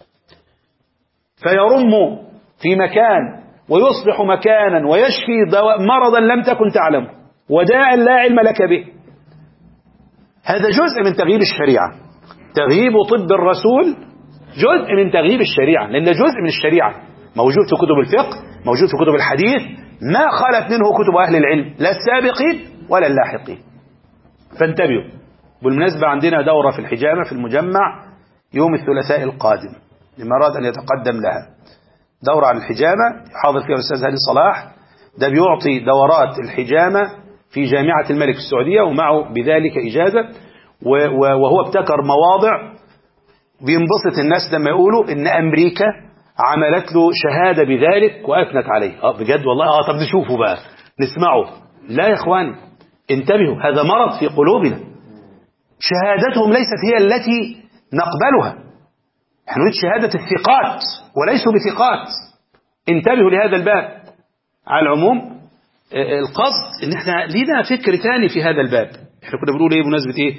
فيرم في مكان ويصبح مكانا ويشفي مرضا لم تكن تعلمه وداء لا علم لك به هذا جزء من تغيير الشريعة تغييب طب الرسول جزء من تغيير الشريعة لأن جزء من الشريعة موجود في كتب الفقه موجود في كتب الحديث ما خلت منه كتب أهل العلم لا السابقين ولا اللاحقين فانتبهوا بالمناسبة عندنا دورة في الحجامة في المجمع يوم الثلاثاء القادم لما أراد أن يتقدم لها دورة عن الحجامة حاضر فيها الأستاذ هاني صلاح ده بيعطي دورات الحجامة في جامعة الملك في السعودية ومعه بذلك إجازة و- و- وهو ابتكر مواضع بينبسط الناس لما يقولوا إن أمريكا عملت له شهادة بذلك وأثنت عليه اه بجد والله اه طب نشوفه بقى نسمعه لا يا إخواني انتبهوا هذا مرض في قلوبنا شهادتهم ليست هي التي نقبلها احنا نريد شهادة الثقات وليسوا بثقات انتبهوا لهذا الباب على العموم آه، القصد ان احنا لينا فكر ثاني في هذا الباب احنا كنا بنقول ايه بمناسبة ايه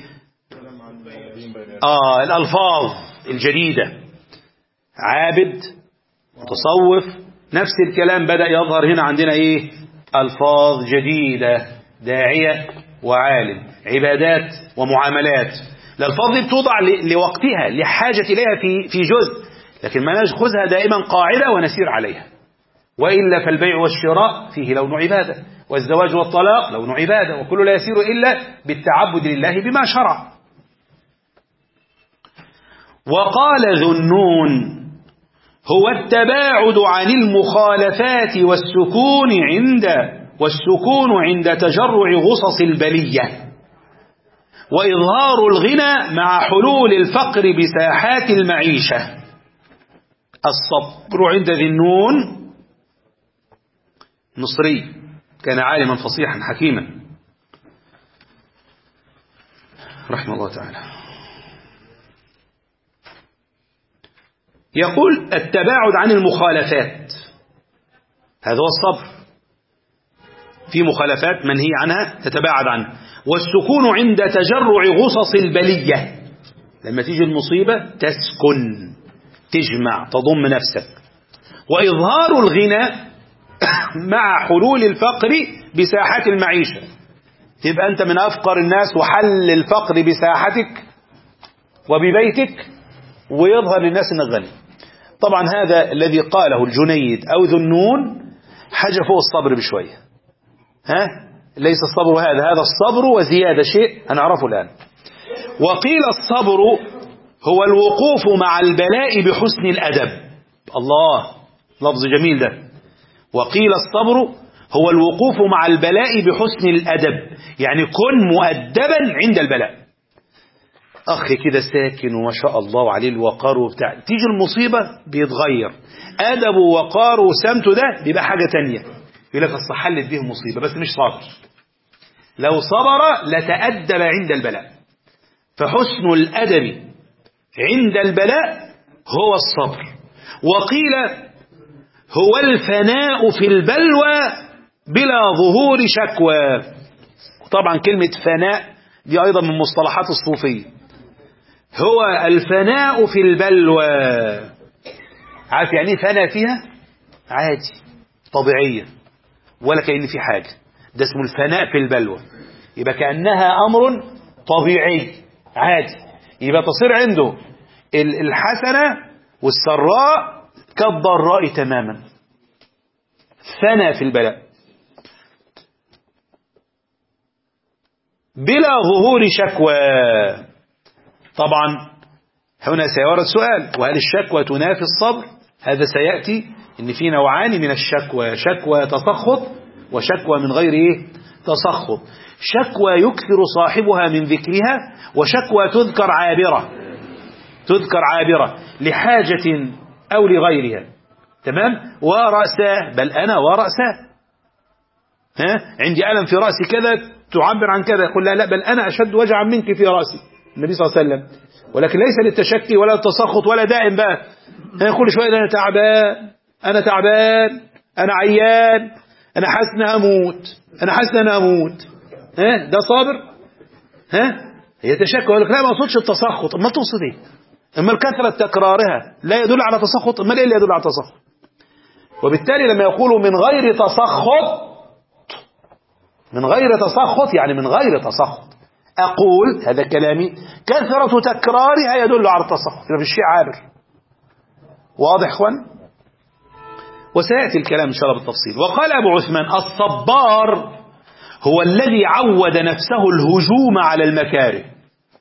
اه الالفاظ الجديدة عابد متصوف نفس الكلام بدأ يظهر هنا عندنا ايه الفاظ جديدة داعية وعالم عبادات ومعاملات الالفاظ دي بتوضع ل- لوقتها لحاجة اليها في في جزء لكن ما ناخذها دائما قاعدة ونسير عليها وإلا فالبيع والشراء فيه لون عبادة والزواج والطلاق لون عبادة وكل لا يسير إلا بالتعبد لله بما شرع وقال ذو النون هو التباعد عن المخالفات والسكون عند والسكون عند تجرع غصص البلية وإظهار الغنى مع حلول الفقر بساحات المعيشة الصبر عند ذي النون مصري كان عالما فصيحا حكيما رحمه الله تعالى يقول التباعد عن المخالفات هذا هو الصبر في مخالفات منهي عنها تتباعد عنها والسكون عند تجرع غصص البلية لما تيجي المصيبة تسكن تجمع تضم نفسك وإظهار الغنى مع حلول الفقر بساحات المعيشة تبقى أنت من أفقر الناس وحل الفقر بساحتك وببيتك ويظهر للناس أنك غني طبعا هذا الذي قاله الجنيد أو ذو النون حاجة فوق الصبر بشوية ها ليس الصبر هذا هذا الصبر وزيادة شيء هنعرفه الآن وقيل الصبر هو الوقوف مع البلاء بحسن الأدب الله لفظ جميل ده وقيل الصبر هو الوقوف مع البلاء بحسن الأدب يعني كن مؤدبا عند البلاء أخ كده ساكن وما شاء الله عليه الوقار وبتاع تيجي المصيبة بيتغير أدبه وقاره وسمته ده بيبقى حاجة تانية يقول لك أصل حلت به مصيبة بس مش صابر لو صبر لتأدب عند البلاء فحسن الأدب عند البلاء هو الصبر وقيل هو الفناء في البلوى بلا ظهور شكوى طبعا كلمة فناء دي أيضا من مصطلحات الصوفية هو الفناء في البلوى عارف يعني ايه فناء فيها عادي طبيعية ولا كأن في حاجة ده اسمه الفناء في البلوى يبقى كأنها أمر طبيعي عادي يبقى تصير عنده الحسنة والسراء كالضراء تماما فنى في البلاء بلا ظهور شكوى طبعا هنا سيورد سؤال وهل الشكوى تنافي الصبر هذا سيأتي ان في نوعان من الشكوى شكوى تسخط وشكوى من غير ايه تسخط شكوى يكثر صاحبها من ذكرها وشكوى تذكر عابرة تذكر عابرة لحاجة أو لغيرها تمام ورأساه بل أنا ورأساه ها عندي ألم في رأسي كذا تعبر عن كذا يقول لا لا بل أنا أشد وجعا منك في رأسي النبي صلى الله عليه وسلم ولكن ليس للتشكي ولا التسخط ولا دائم بقى ها كل شوية أنا تعبان أنا تعبان أنا عيان أنا حاسس أن أموت أنا حاسس أن أموت ها ده صابر ها هي تشكي يقول لك لا ما اقصدش التسخط اما تقصد ايه اما الكثرة تكرارها لا يدل على تسخط اما ايه اللي يدل على تسخط وبالتالي لما يقولوا من غير تسخط من غير تسخط يعني من غير تسخط أقول هذا كلامي كثرة تكرارها يدل على التسخط في الشيء عابر واضح اخوان وسيأتي الكلام إن شاء الله بالتفصيل وقال أبو عثمان الصبار هو الذي عود نفسه الهجوم على المكاره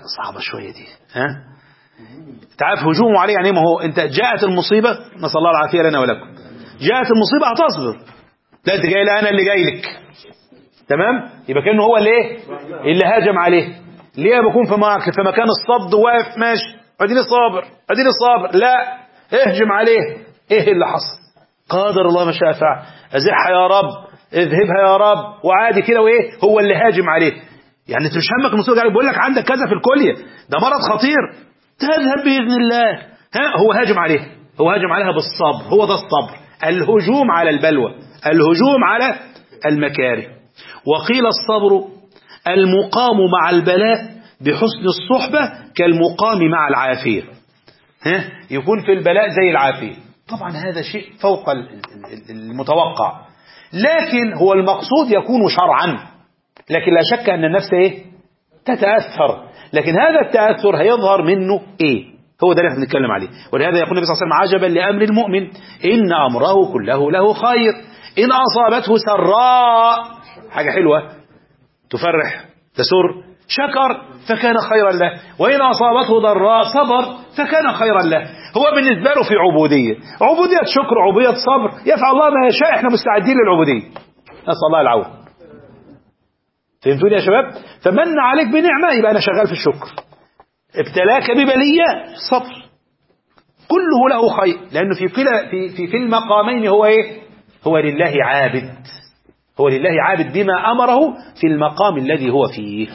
صعبة شوية دي ها تعرف هجومه عليه يعني ما هو انت جاءت المصيبة نسأل الله العافية لنا ولكم جاءت المصيبة هتصبر لا انت جاي لا انا اللي جاي لك تمام يبقى كانه هو اللي ايه اللي هاجم عليه ليه بكون في معك في مكان الصد واقف ماشي اديني صابر اديني صابر لا اهجم عليه ايه اللي حصل قادر الله ما شاء فعل ازحها يا رب اذهبها يا رب وعادي كده وايه هو اللي هاجم عليه يعني انت مش همك المصيبه جاي بيقول لك عندك كذا في الكليه ده مرض خطير تذهب باذن الله ها هو هاجم عليه هو هاجم عليها بالصبر هو ده الصبر الهجوم على البلوى الهجوم على المكاره وقيل الصبر المقام مع البلاء بحسن الصحبة كالمقام مع العافية ها يكون في البلاء زي العافية طبعا هذا شيء فوق المتوقع لكن هو المقصود يكون شرعا لكن لا شك أن النفس إيه تتأثر لكن هذا التأثر هيظهر منه إيه هو ده اللي احنا بنتكلم عليه ولهذا يقول النبي صلى الله عليه وسلم عجبا لأمر المؤمن إن أمره كله له خير إن أصابته سراء حاجة حلوة تفرح تسر شكر فكان خيرا له وإن أصابته ضراء صبر فكان خيرا له هو بالنسبة له في عبودية عبودية شكر عبودية صبر يفعل الله ما يشاء احنا مستعدين للعبودية نسأل الله العون فهمتوني يا شباب فمن عليك بنعمة يبقى أنا شغال في الشكر ابتلاك ببلية صبر كله له خير لأنه في كلا في في في المقامين هو إيه هو لله عابد هو لله عابد بما أمره في المقام الذي هو فيه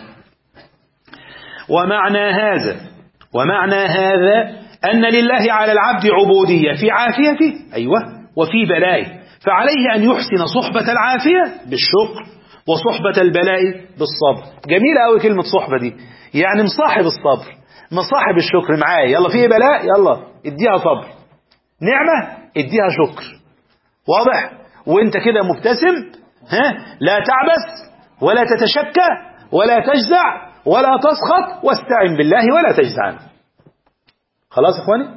ومعنى هذا ومعنى هذا أن لله على العبد عبودية في عافيته أيوة وفي بلائه فعليه أن يحسن صحبة العافية بالشكر وصحبة البلاء بالصبر جميلة أوي كلمة صحبة دي يعني مصاحب الصبر مصاحب الشكر معايا يلا في بلاء يلا اديها صبر نعمة اديها شكر واضح وانت كده مبتسم ها لا تعبس ولا تتشكى ولا تجزع ولا تسخط واستعن بالله ولا تجزع خلاص يا اخواني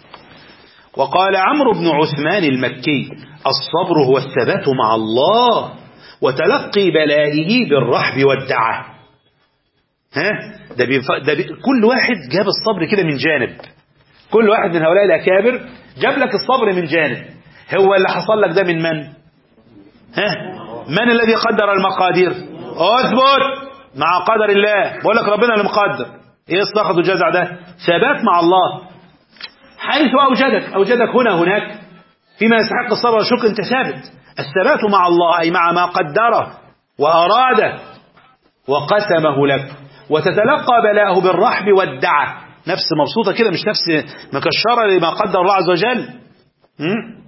وقال عمرو بن عثمان المكي الصبر هو الثبات مع الله وتلقي بلائه بالرحب والدعة ها ده, بيف... ده بي... كل واحد جاب الصبر كده من جانب كل واحد من هؤلاء الأكابر جاب لك الصبر من جانب هو اللي حصل لك ده من من ها من الذي قدر المقادير اثبت مع قدر الله بقول لك ربنا اللي مقدر ايه السخط والجزع ده ثبات مع الله حيث اوجدك اوجدك هنا هناك فيما يستحق الصبر والشكر انت ثابت الثبات مع الله اي مع ما قدره واراده وقسمه لك وتتلقى بلاءه بالرحب والدعة نفس مبسوطة كده مش نفس مكشرة لما قدر الله عز وجل م?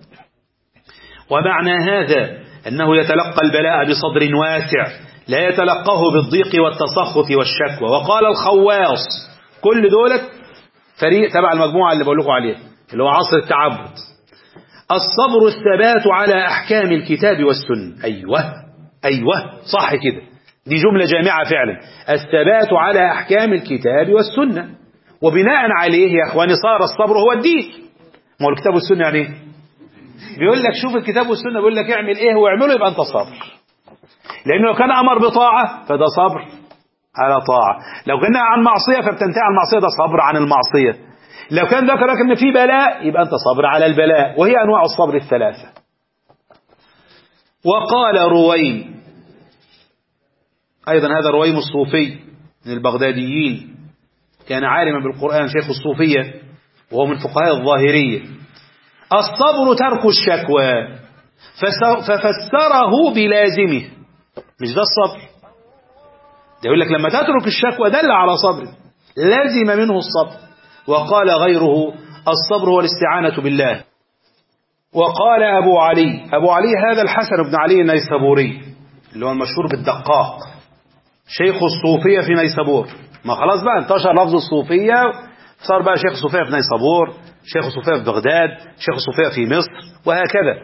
ومعنى هذا أنه يتلقى البلاء بصدر واسع لا يتلقاه بالضيق والتسخط والشكوى وقال الخواص كل دولت فريق تبع المجموعة اللي بقول لكم عليها اللي هو عصر التعبد الصبر الثبات على أحكام الكتاب والسنة أيوة أيوة صح كده دي جملة جامعة فعلا الثبات على أحكام الكتاب والسنة وبناء عليه يا أخواني صار الصبر هو الدين ما هو الكتاب والسنة يعني ايه بيقول لك شوف الكتاب والسنة بيقول لك اعمل ايه واعمله يبقى انت صابر لأنه لو كان أمر بطاعة فده صبر على طاعة لو كان عن معصية فبتنتهي عن المعصية ده صبر عن المعصية لو كان ذكر لك ان في بلاء يبقى انت صبر على البلاء وهي انواع الصبر الثلاثة وقال رويم ايضا هذا رويم الصوفي من البغداديين كان عالما بالقرآن شيخ الصوفية وهو من فقهاء الظاهرية الصبر ترك الشكوى ففسره بلازمه مش ده الصبر ده يقول لك لما تترك الشكوى دل على صبر لازم منه الصبر وقال غيره الصبر هو الاستعانة بالله وقال أبو علي أبو علي هذا الحسن بن علي النيسابوري اللي هو المشهور بالدقاق شيخ الصوفية في نيسابور ما خلاص بقى انتشر لفظ الصوفية صار بقى شيخ الصوفية في نيسابور شيخ الصوفية في بغداد شيخ الصوفية في مصر وهكذا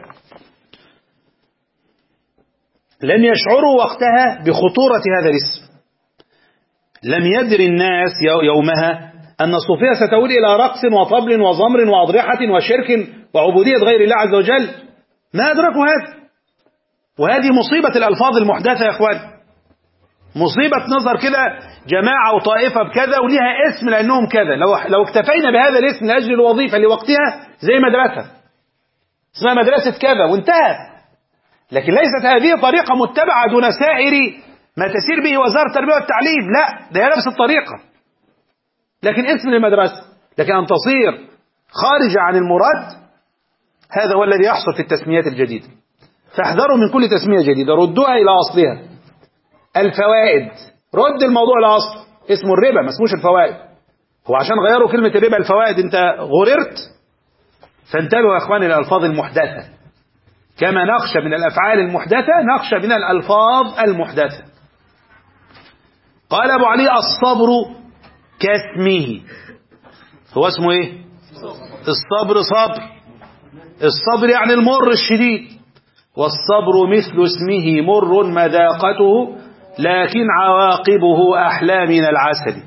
لم يشعروا وقتها بخطورة هذا الاسم لم يدر الناس يومها أن الصوفية ستؤول إلى رقص وطبل وزمر وأضرحة وشرك وعبودية غير الله عز وجل ما أدركوا هذا وهذه مصيبة الألفاظ المحدثة يا أخوان مصيبة نظر كده جماعة وطائفة بكذا وليها اسم لأنهم كذا لو لو اكتفينا بهذا الاسم لأجل الوظيفة لوقتها زي مدرسة اسمها مدرسة كذا وانتهت لكن ليست هذه طريقة متبعة دون سائر ما تسير به وزارة التربية والتعليم لا ده هي نفس الطريقة لكن اسم للمدرسة لكن أن تصير خارجة عن المراد هذا هو الذي يحصل في التسميات الجديدة فاحذروا من كل تسمية جديدة ردوها إلى أصلها الفوائد رد الموضوع لأصل اسمه الربا ما اسموش الفوائد هو عشان غيروا كلمة الربا الفوائد انت غررت فانتبهوا يا اخواني الالفاظ المحدثة كما نخشى من الافعال المحدثة نخشى من الالفاظ المحدثة قال ابو علي الصبر كاسمه هو اسمه ايه الصبر صبر الصبر يعني المر الشديد والصبر مثل اسمه مر مذاقته لكن عواقبه أحلى من العسل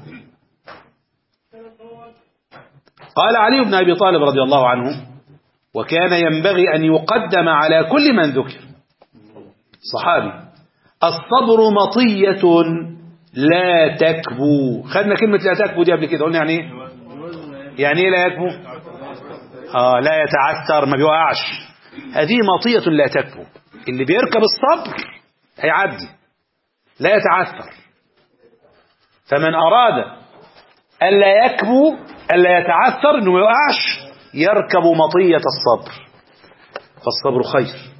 قال علي بن أبي طالب رضي الله عنه وكان ينبغي أن يقدم على كل من ذكر صحابي الصبر مطية لا تكبو خدنا كلمة لا تكبو دي قبل كده قلنا يعني ايه يعني ايه لا يكبو آه لا يتعثر ما بيوقعش هذه مطية لا تكبو اللي بيركب الصبر هيعدي لا يتعثر فمن أراد ألا يكبو ألا يتعثر أنه ما يوقعش يركب مطية الصبر فالصبر خير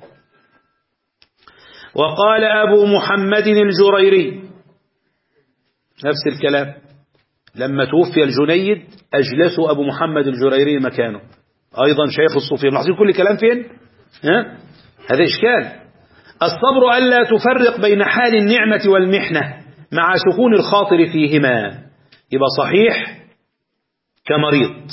وقال أبو محمد الجريري نفس الكلام لما توفي الجنيد أجلسوا أبو محمد الجريري مكانه أيضا شيخ الصوفية ملاحظين كل كلام فين ها؟ هذا إشكال الصبر ألا تفرق بين حال النعمة والمحنة مع سكون الخاطر فيهما يبقى صحيح كمريض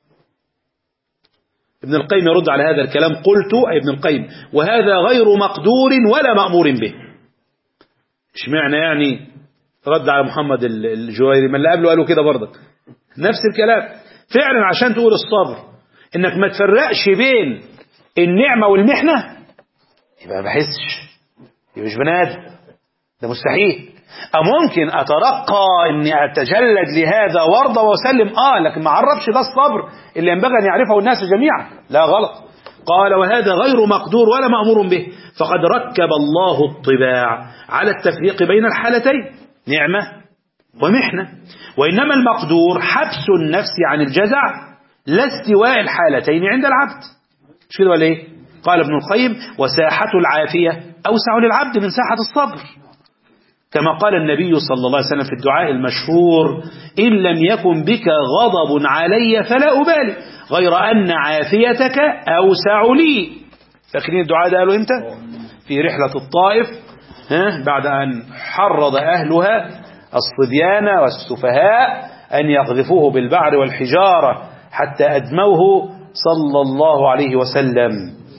ابن القيم يرد على هذا الكلام قلت أي ابن القيم وهذا غير مقدور ولا مأمور به اشمعنى يعني رد على محمد الجويري من اللي قبله قالوا كده برضك نفس الكلام فعلا عشان تقول الصبر انك ما تفرقش بين النعمة والمحنة يبقى ما بحسش يبقى مش بني ادم ده مستحيل أو ممكن أترقى أني أتجلد لهذا وارضى وأسلم آه لكن ما عرفش ده الصبر اللي ينبغي أن يعرفه الناس جميعا لا غلط قال وهذا غير مقدور ولا مأمور به فقد ركب الله الطباع على التفريق بين الحالتين نعمة ومحنة وإنما المقدور حبس النفس عن الجزع لا استواء الحالتين عند العبد مش كده ولا ايه قال ابن القيم وساحة العافية أوسع للعبد من ساحة الصبر كما قال النبي صلى الله عليه وسلم في الدعاء المشهور إن لم يكن بك غضب علي فلا أبالي غير أن عافيتك أوسع لي فاكرين الدعاء ده قالوا إمتى في رحلة الطائف ها بعد أن حرض أهلها الصبيان والسفهاء أن يقذفوه بالبعر والحجارة حتى أدموه صلى الله عليه وسلم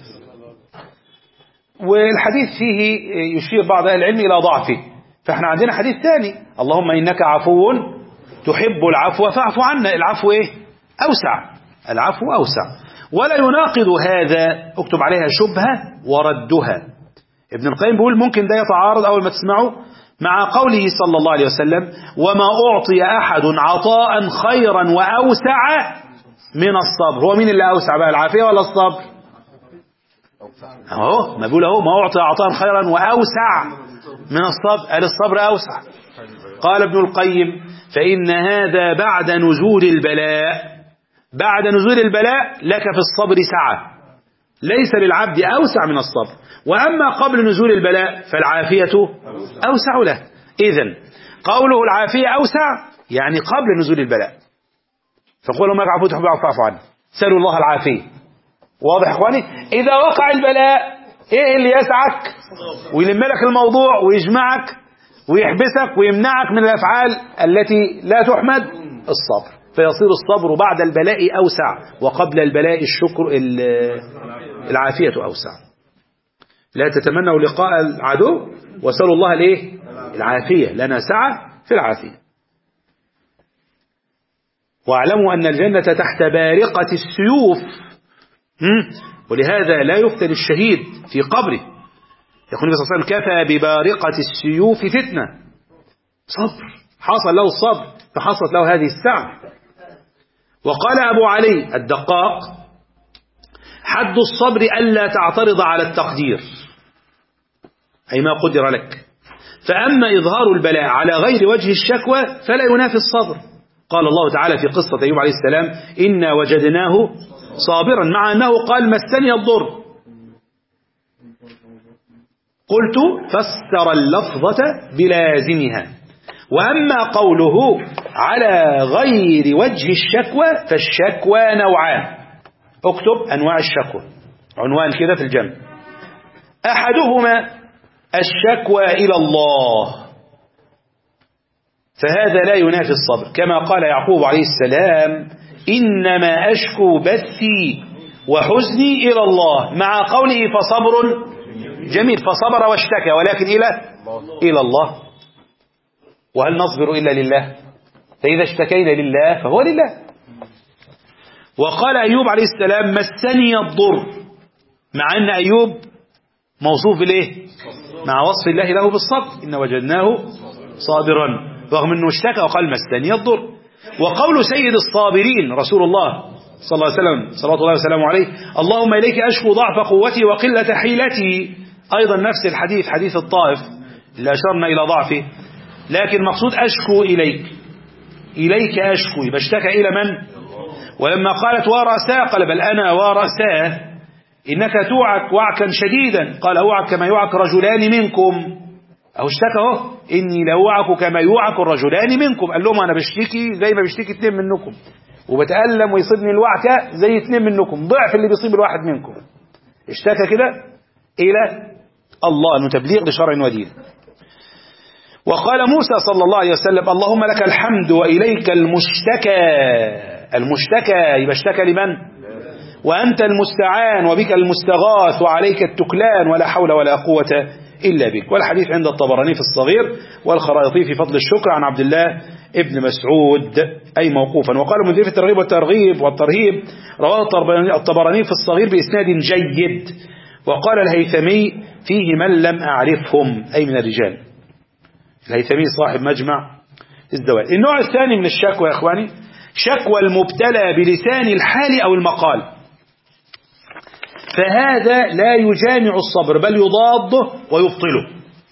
والحديث فيه يشير بعض أهل العلم إلى ضعفه فاحنا عندنا حديث ثاني اللهم إنك عفو تحب العفو فاعف عنا العفو إيه أوسع العفو أوسع ولا يناقض هذا اكتب عليها شبهة وردها ابن القيم بيقول ممكن ده يتعارض أول ما تسمعه مع قوله صلى الله عليه وسلم وما أعطي أحد عطاء خيرا وأوسع من الصبر هو مين اللي أوسع بقى العافية ولا الصبر اهو ما بيقول اهو ما أعطي عطاء خيرا وأوسع من الصبر قال الصبر أوسع قال ابن القيم فإن هذا بعد نزول البلاء بعد نزول البلاء لك في الصبر سعة ليس للعبد أوسع من الصبر وأما قبل نزول البلاء فالعافية أوسع له إذن قوله العافية أوسع يعني قبل نزول البلاء فقولوا ما عفو تحب عفو عنه سألوا الله العافية واضح إخواني إذا وقع البلاء إيه اللي يسعك ويلم لك الموضوع ويجمعك ويحبسك ويمنعك من الأفعال التي لا تحمد الصبر فيصير الصبر بعد البلاء أوسع وقبل البلاء الشكر العافية أوسع لا تتمنوا لقاء العدو وسألوا الله الايه العافية لنا سعة في العافية واعلموا أن الجنة تحت بارقة السيوف ولهذا لا يقتل الشهيد في قبره يقول النبي صلى الله عليه وسلم كفى ببارقة السيوف فتنة صبر حصل له الصبر فحصلت له هذه السعة وقال أبو علي الدقاق حد الصبر ألا تعترض على التقدير أي ما قدر لك فأما إظهار البلاء على غير وجه الشكوى فلا ينافي الصبر قال الله تعالى في قصة أيوب عليه السلام إنا وجدناه صابرا مع أنه قال مسني الضر قلت فسر اللفظة بلازمها وأما قوله على غير وجه الشكوى فالشكوى نوعان اكتب أنواع الشكوى عنوان كده في الجنب أحدهما الشكوى إلى الله فهذا لا ينافي الصبر كما قال يعقوب عليه السلام إنما أشكو بثي وحزني إلى الله مع قوله فصبر جميل فصبر واشتكى ولكن إلى إلى الله وهل نصبر إلا لله فإذا اشتكينا لله فهو لله وقال أيوب عليه السلام مسني الضر مع أن أيوب موصوف بالإيه مع وصف الله له بالصبر إن وجدناه صابرا رغم أنه اشتكى وقال مسني الضر وقول سيد الصابرين رسول الله صلى الله عليه وسلم صلى الله وسلامه عليه اللهم إليك أشكو ضعف قوتي وقلة حيلتي أيضا نفس الحديث حديث الطائف اللي أشرنا إلى ضعفه لكن مقصود أشكو إليك إليك أشكو يبقى اشتكى إلى من ولما قالت ورأساه قال بل أنا ورأساه إنك توعك وعكا شديدا قال أوعك كما يوعك رجلان منكم أو اشتكى اهو إني لأوعك كما يوعك الرجلان منكم قال لهم أنا بشتكي زي ما بشتكي اتنين منكم وبتألم ويصيبني الوعكة زي اتنين منكم ضعف اللي بيصيب الواحد منكم اشتكى كده إلى الله أنه تبليغ لشرع ودين وقال موسى صلى الله عليه وسلم اللهم لك الحمد وإليك المشتكى المشتكى يبقى اشتكى لمن وأنت المستعان وبك المستغاث وعليك التكلان ولا حول ولا قوة إلا بك والحديث عند الطبراني في الصغير والخرائطي في فضل الشكر عن عبد الله ابن مسعود أي موقوفا وقال مدير في الترغيب والترغيب والترهيب رواه الطبراني في الصغير بإسناد جيد وقال الهيثمي فيه من لم أعرفهم أي من الرجال الهيثمي صاحب مجمع الزوال النوع الثاني من الشكوى يا إخواني شكوى المبتلى بلسان الحال أو المقال فهذا لا يجامع الصبر بل يضاده ويبطله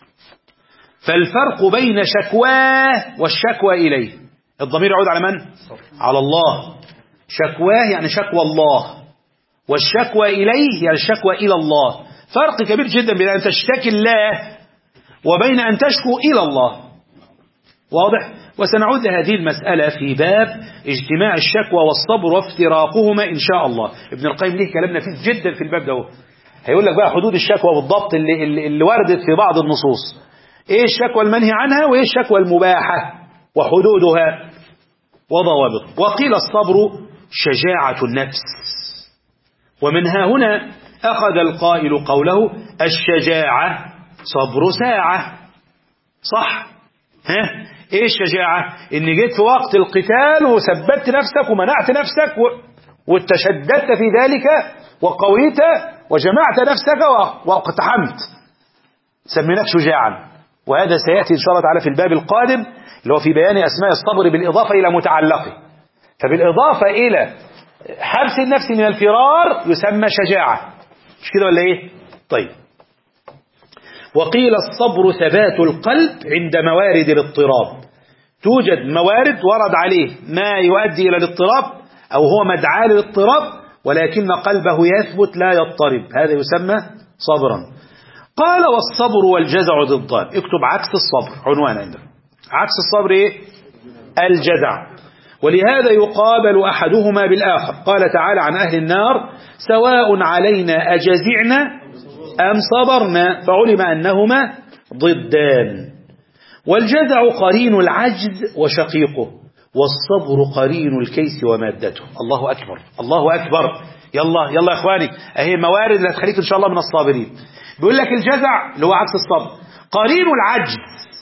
فالفرق بين شكواه والشكوى إليه الضمير يعود على من؟ على الله شكواه يعني شكوى الله والشكوى إليه يعني الشكوى إلى الله فرق كبير جدا بين أن تشتكي الله وبين أن تشكو إلى الله واضح؟ وسنعود لهذه المسألة في باب اجتماع الشكوى والصبر وافتراقهما إن شاء الله ابن القيم ليه كلامنا فيه جدا في الباب ده هيقول لك بقى حدود الشكوى بالضبط اللي, اللي, اللي وردت في بعض النصوص ايه الشكوى المنهي عنها وايه الشكوى المباحة وحدودها وضوابط وقيل الصبر شجاعة النفس ومنها هنا أخذ القائل قوله الشجاعة صبر ساعة صح ها ايه الشجاعة ان جيت في وقت القتال وثبت نفسك ومنعت نفسك و... وتشددت في ذلك وقويت وجمعت نفسك و... واقتحمت سميناك شجاعا وهذا سيأتي إن شاء الله تعالى في الباب القادم اللي هو في بيان أسماء الصبر بالإضافة إلى متعلقه فبالإضافة إلى حبس النفس من الفرار يسمى شجاعة مش كده ولا إيه طيب وقيل الصبر ثبات القلب عند موارد الاضطراب توجد موارد ورد عليه ما يؤدي إلى الاضطراب أو هو مدعاة للاضطراب ولكن قلبه يثبت لا يضطرب هذا يسمى صبرا قال والصبر والجزع ضدان اكتب عكس الصبر عنوان عندك عكس الصبر ايه الجزع ولهذا يقابل أحدهما بالآخر قال تعالى عن أهل النار سواء علينا أجزعنا أم صبرنا فعلم أنهما ضدان والجزع قرين العجز وشقيقه والصبر قرين الكيس ومادته الله أكبر الله أكبر يلا يلا يا إخواني أهي موارد اللي هتخليك إن شاء الله من الصابرين بيقول لك الجزع اللي هو عكس الصبر قرين العجز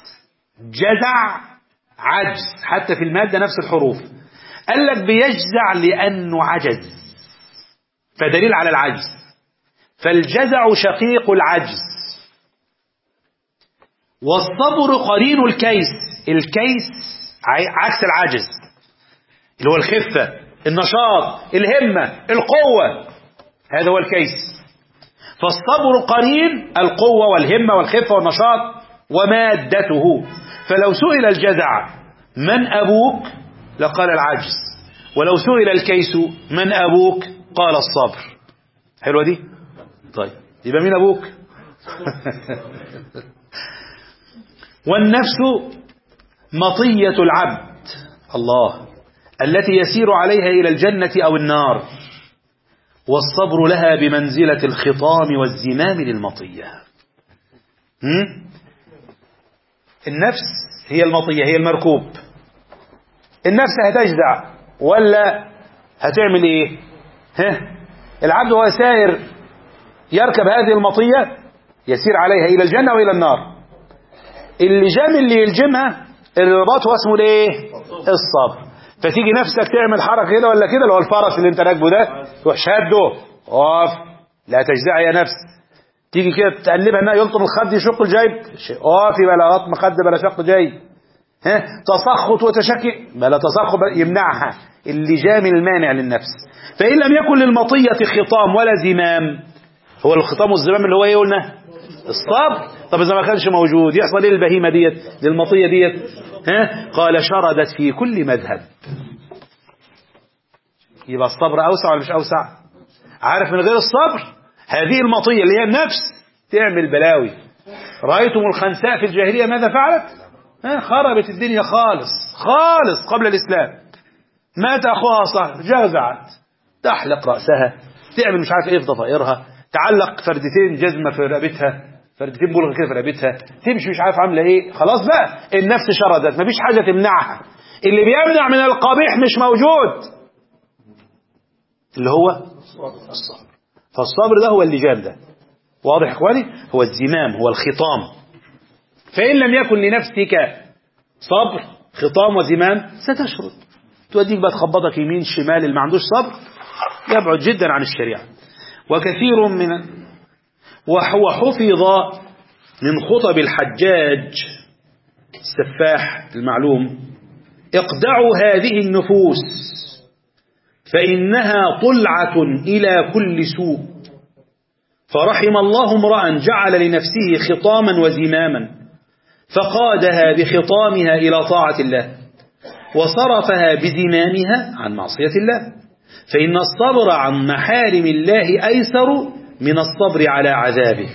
جزع عجز حتى في المادة نفس الحروف قال لك بيجزع لأنه عجز فدليل على العجز فالجزع شقيق العجز والصبر قرين الكيس الكيس ع- عكس العجز اللي هو الخفة النشاط الهمة القوة هذا هو الكيس فالصبر قرين القوة والهمة والخفة والنشاط ومادته فلو سئل الجزع من أبوك لقال العجز ولو سئل الكيس من أبوك قال الصبر حلوة دي طيب يبقى مين أبوك والنفس مطية العبد الله التي يسير عليها إلى الجنة أو النار والصبر لها بمنزلة الخطام والزمام للمطية هم؟ النفس هي المطية هي المركوب النفس هتجدع ولا هتعمل ايه ها العبد وهو سائر يركب هذه المطية يسير عليها إلى الجنة وإلى النار اللجام اللي يلجمها الرباط هو اسمه الايه الصبر فتيجي نفسك تعمل حركة كده ولا كده اللي هو الفرس اللي انت راكبه ده تروح شاده اقف لا تجزعي يا نفس تيجي كده تقلبها انها يلطم الخد يشق الجيب اقفي بلا لطم خد بلا شق جيب ها تسخط وتشكي بلا تسخط بلا يمنعها اللجام المانع للنفس فإن لم يكن للمطية خطام ولا زمام هو الخطام والزمام اللي هو ايه قلنا الصبر طب اذا ما كانش موجود يحصل ايه البهيمه ديت للمطيه ديت ها قال شردت في كل مذهب يبقى الصبر اوسع ولا مش اوسع عارف من غير الصبر هذه المطيه اللي هي النفس تعمل بلاوي رايتم الخنساء في الجاهليه ماذا فعلت ها خربت الدنيا خالص خالص قبل الاسلام مات اخوها صهر جازعت تحلق راسها تعمل مش عارف ايه في ضفائرها تعلق فردتين جزمه في رقبتها فردتين بلغه كده في رقبتها تمشي مش عارف عامله ايه خلاص بقى النفس شردت مفيش حاجه تمنعها اللي بيمنع من القبيح مش موجود اللي هو الصبر فالصبر ده هو اللجام ده واضح يا اخواني هو الزمام هو الخطام فان لم يكن لنفسك صبر خطام وزمام ستشرد توديك بقى تخبطك يمين شمال اللي ما عندوش صبر يبعد جدا عن الشريعه وكثير من وهو حفظ من خطب الحجاج السفاح المعلوم اقدعوا هذه النفوس فإنها طلعة إلى كل سوء فرحم الله امرأ جعل لنفسه خطاما وزماما فقادها بخطامها إلى طاعة الله وصرفها بزمامها عن معصية الله فإن الصبر عن محارم الله أيسر من الصبر على عذابه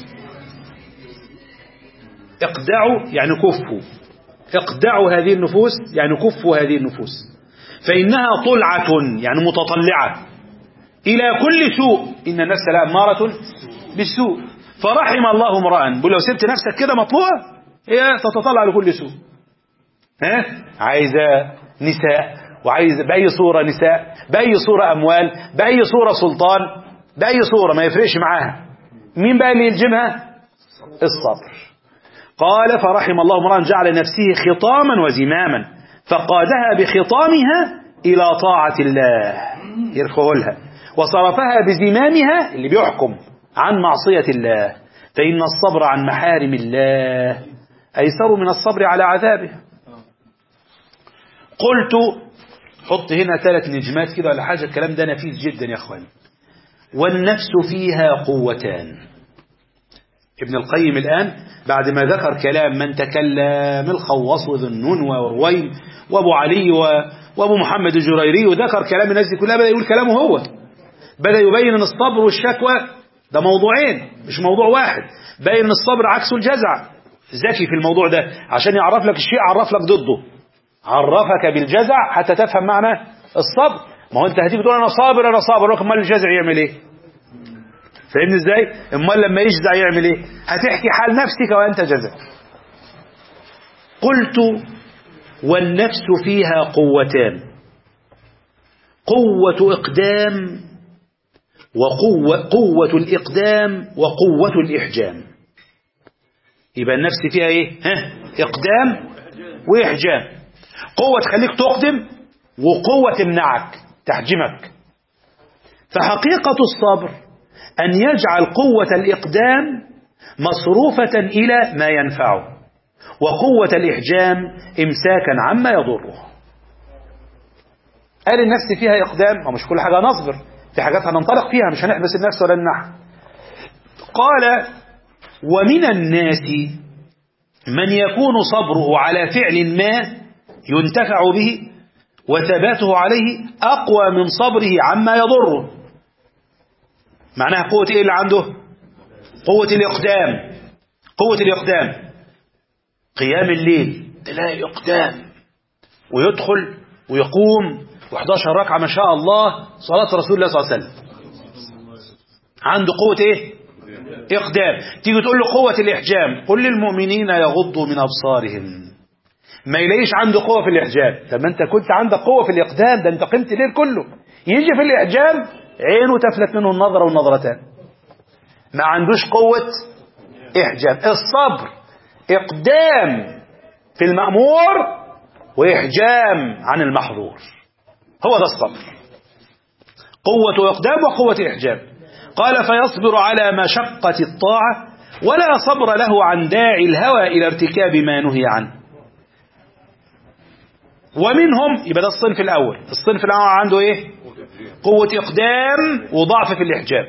اقدعوا يعني كفوا اقدعوا هذه النفوس يعني كفوا هذه النفوس فإنها طلعة يعني متطلعة إلى كل سوء إن النفس لأمارة بالسوء فرحم الله امرأ بقول لو سبت نفسك كده مطلوعة هي تتطلع لكل سوء ها عايزة نساء وعايز بأي صورة نساء بأي صورة أموال بأي صورة سلطان بأي صورة ما يفرقش معاها مين بقى اللي يلجمها الصبر قال فرحم الله امرأ جعل نفسه خطاما وزماما فقادها بخطامها إلى طاعة الله يرخولها وصرفها بزمامها اللي بيحكم عن معصية الله فإن الصبر عن محارم الله أيسر من الصبر على عذابه قلت حط هنا ثلاث نجمات كده ولا حاجة الكلام ده نفيس جدا يا أخوان والنفس فيها قوتان ابن القيم الآن بعد ما ذكر كلام من تكلم الخواص وذو النون ورويم وابو علي و... وابو محمد الجريري وذكر كلام الناس دي كلها بدأ يقول كلامه هو بدأ يبين ان الصبر والشكوى ده موضوعين مش موضوع واحد بين ان الصبر عكسه الجزع ذكي في الموضوع ده عشان يعرف لك الشيء عرف لك ضده عرفك بالجزع حتى تفهم معنى الصبر ما هو انت هتيجي تقول انا صابر انا صابر لكن امال الجزع يعمل ايه فاهمني ازاي امال لما يجزع يعمل ايه هتحكي حال نفسك وانت جزع قلت والنفس فيها قوتان قوة إقدام وقوة قوة الإقدام وقوة الإحجام يبقى النفس فيها إيه ها إقدام وإحجام قوة تخليك تقدم وقوة تمنعك تحجمك فحقيقة الصبر أن يجعل قوة الإقدام مصروفة إلى ما ينفعه وقوة الإحجام إمساكا عما يضره قال النفس فيها إقدام ومش كل حاجة نصبر في حاجات هننطلق فيها مش هنحبس النفس ولا النحو قال ومن الناس من يكون صبره على فعل ما ينتفع به وثباته عليه أقوى من صبره عما يضره معناها قوة إيه اللي عنده قوة الإقدام قوة الإقدام قيام الليل تلاقي إقدام ويدخل ويقوم و11 ركعة ما شاء الله صلاة رسول الله صلى الله عليه وسلم عنده قوة إيه إقدام تيجي تقول له قوة الإحجام قل للمؤمنين يغضوا من أبصارهم ما يلاقيش عنده قوة في الإحجام طب ما أنت كنت عندك قوة في الإقدام ده أنت قمت الليل كله يجي في الإحجام عينه تفلت منه النظرة والنظرتان ما عندوش قوة إحجام الصبر إقدام في المأمور وإحجام عن المحظور هو ده الصبر قوة إقدام وقوة إحجام قال فيصبر على مشقة الطاعة ولا صبر له عن داعي الهوى إلى ارتكاب ما نهي عنه ومنهم يبقى ده الصنف الأول الصنف الأول عنده إيه قوة إقدام وضعف في الإحجام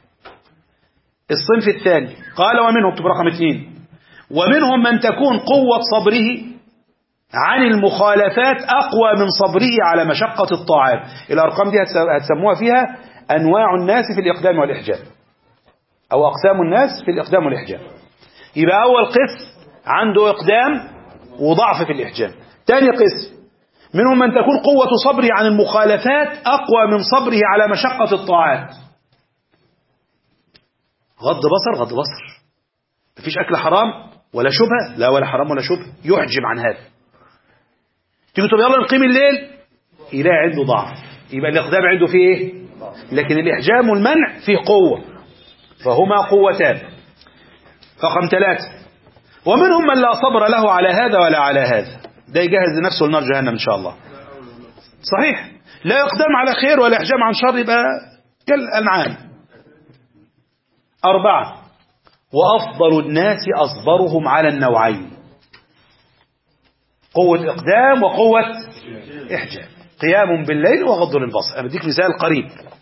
الصنف الثاني قال ومنهم اكتب رقم اثنين ومنهم من تكون قوة صبره عن المخالفات أقوى من صبره على مشقة الطاعات الأرقام دي هتسموها فيها أنواع الناس في الإقدام والإحجام أو أقسام الناس في الإقدام والإحجام يبقى أول قسم عنده إقدام وضعف في الإحجام ثاني قسم منهم من تكون قوة صبره عن المخالفات أقوى من صبره على مشقة الطاعات غض بصر غض بصر مفيش أكل حرام ولا شبهة لا ولا حرام ولا شبهة يحجم عن هذا تيجي تقول يلا نقيم الليل يلاقي عنده ضعف يبقى الإقدام عنده فيه إيه لكن الإحجام والمنع فيه قوة فهما قوتان رقم ثلاثة ومنهم من لا صبر له على هذا ولا على هذا ده يجهز لنفسه لنار جهنم إن شاء الله صحيح لا إقدام على خير ولا إحجام عن شر يبقى كالأنعام أربعة وأفضل الناس أصبرهم على النوعين قوة إقدام وقوة إحجام قيام بالليل وغض للبصر أنا بديك مثال قريب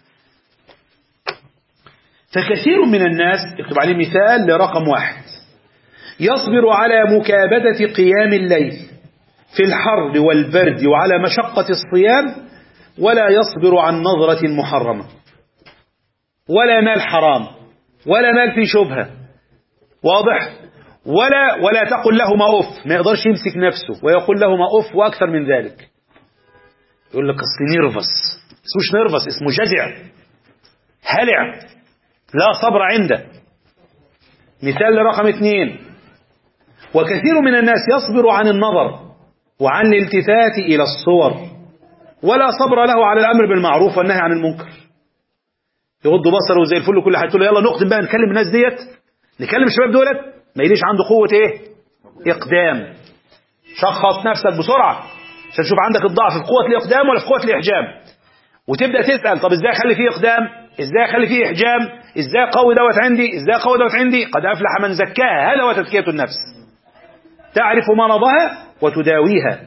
فكثير من الناس اكتب عليه مثال لرقم واحد يصبر على مكابدة قيام الليل في الحر والبرد وعلى مشقة الصيام ولا يصبر عن نظرة محرمة ولا مال حرام ولا مال في شبهة واضح ولا ولا تقل له ما أف ما يقدرش يمسك نفسه ويقول له ما أف وأكثر من ذلك يقول لك أصل نيرفس اسموش نيرفس اسمه جزع هلع لا صبر عنده مثال لرقم اثنين وكثير من الناس يصبر عن النظر وعن الالتفات إلى الصور ولا صبر له على الأمر بالمعروف والنهي عن المنكر يغض بصره زي الفل كل حاجة تقول له يلا نقدم بقى نكلم الناس ديت نكلم الشباب دولت ما يليش عنده قوة ايه اقدام شخص نفسك بسرعة عشان تشوف عندك الضعف في قوة الاقدام ولا في قوة الاحجام وتبدأ تسأل طب ازاي اخلي فيه اقدام ازاي اخلي فيه احجام ازاي قوي دوت عندي ازاي قوي دوت عندي قد افلح من زكاها هذا هو تزكية النفس تعرف مرضها وتداويها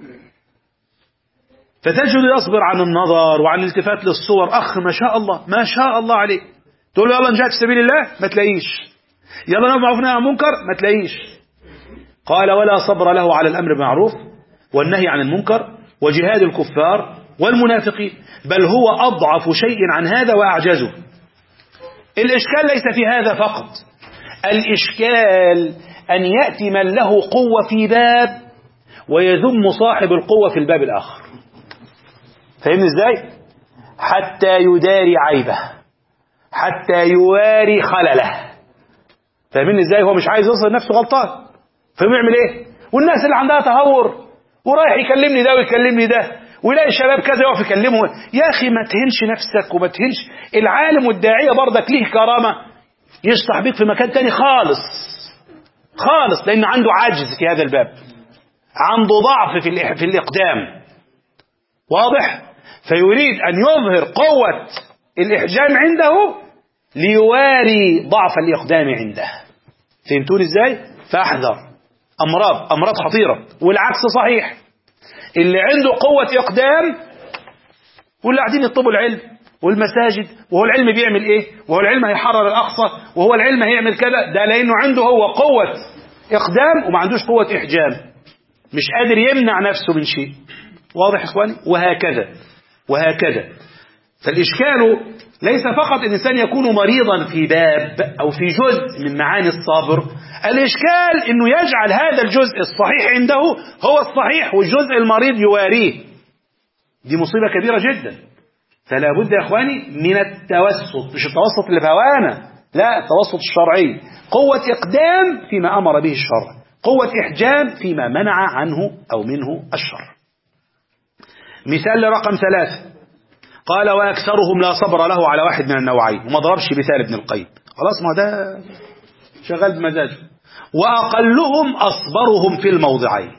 فتجد يصبر عن النظر وعن الالتفات للصور أخ ما شاء الله ما شاء الله عليه تقول له يلا نجاهد في سبيل الله ما تلاقيش يلا نرفع عن عن المنكر ما تلاقيش قال ولا صبر له على الأمر بالمعروف والنهي عن المنكر وجهاد الكفار والمنافقين بل هو أضعف شيء عن هذا وأعجزه الإشكال ليس في هذا فقط الإشكال أن يأتي من له قوة في باب ويذم صاحب القوة في الباب الآخر فاهمني ازاي حتى يداري عيبه حتى يواري خلله فاهمين ازاي هو مش عايز يوصل نفسه غلطان فيقوم يعمل ايه والناس اللي عندها تهور ورايح يكلمني ده ويكلمني ده ويلاقي الشباب كذا يقف يكلمه يا اخي ما تهنش نفسك وما تهنش العالم والداعيه برضك ليه كرامه يشطح بيك في مكان تاني خالص خالص لان عنده عجز في هذا الباب عنده ضعف في في الاقدام واضح فيريد أن يظهر قوة الإحجام عنده ليواري ضعف الإقدام عنده فهمتوني إزاي فاحذر أمراض أمراض خطيرة والعكس صحيح اللي عنده قوة إقدام واللي قاعدين يطلبوا العلم والمساجد وهو العلم بيعمل ايه وهو العلم هيحرر الأقصى وهو العلم هيعمل كذا ده لأنه عنده هو قوة إقدام وما عندوش قوة إحجام مش قادر يمنع نفسه من شيء واضح يا إخواني وهكذا وهكذا فالإشكال ليس فقط الإنسان يكون مريضا في باب أو في جزء من معاني الصابر الإشكال أنه يجعل هذا الجزء الصحيح عنده هو الصحيح والجزء المريض يواريه دي مصيبة كبيرة جدا فلا بد يا إخواني من التوسط مش التوسط اللي في هوانا لا التوسط الشرعي قوة إقدام فيما أمر به الشرع قوة إحجام فيما منع عنه أو منه الشرع مثال رقم ثلاثة قال وأكثرهم لا صبر له على واحد من النوعين وما ضربش مثال ابن القيم خلاص ما ده شغال بمزاجه وأقلهم أصبرهم في الموضعين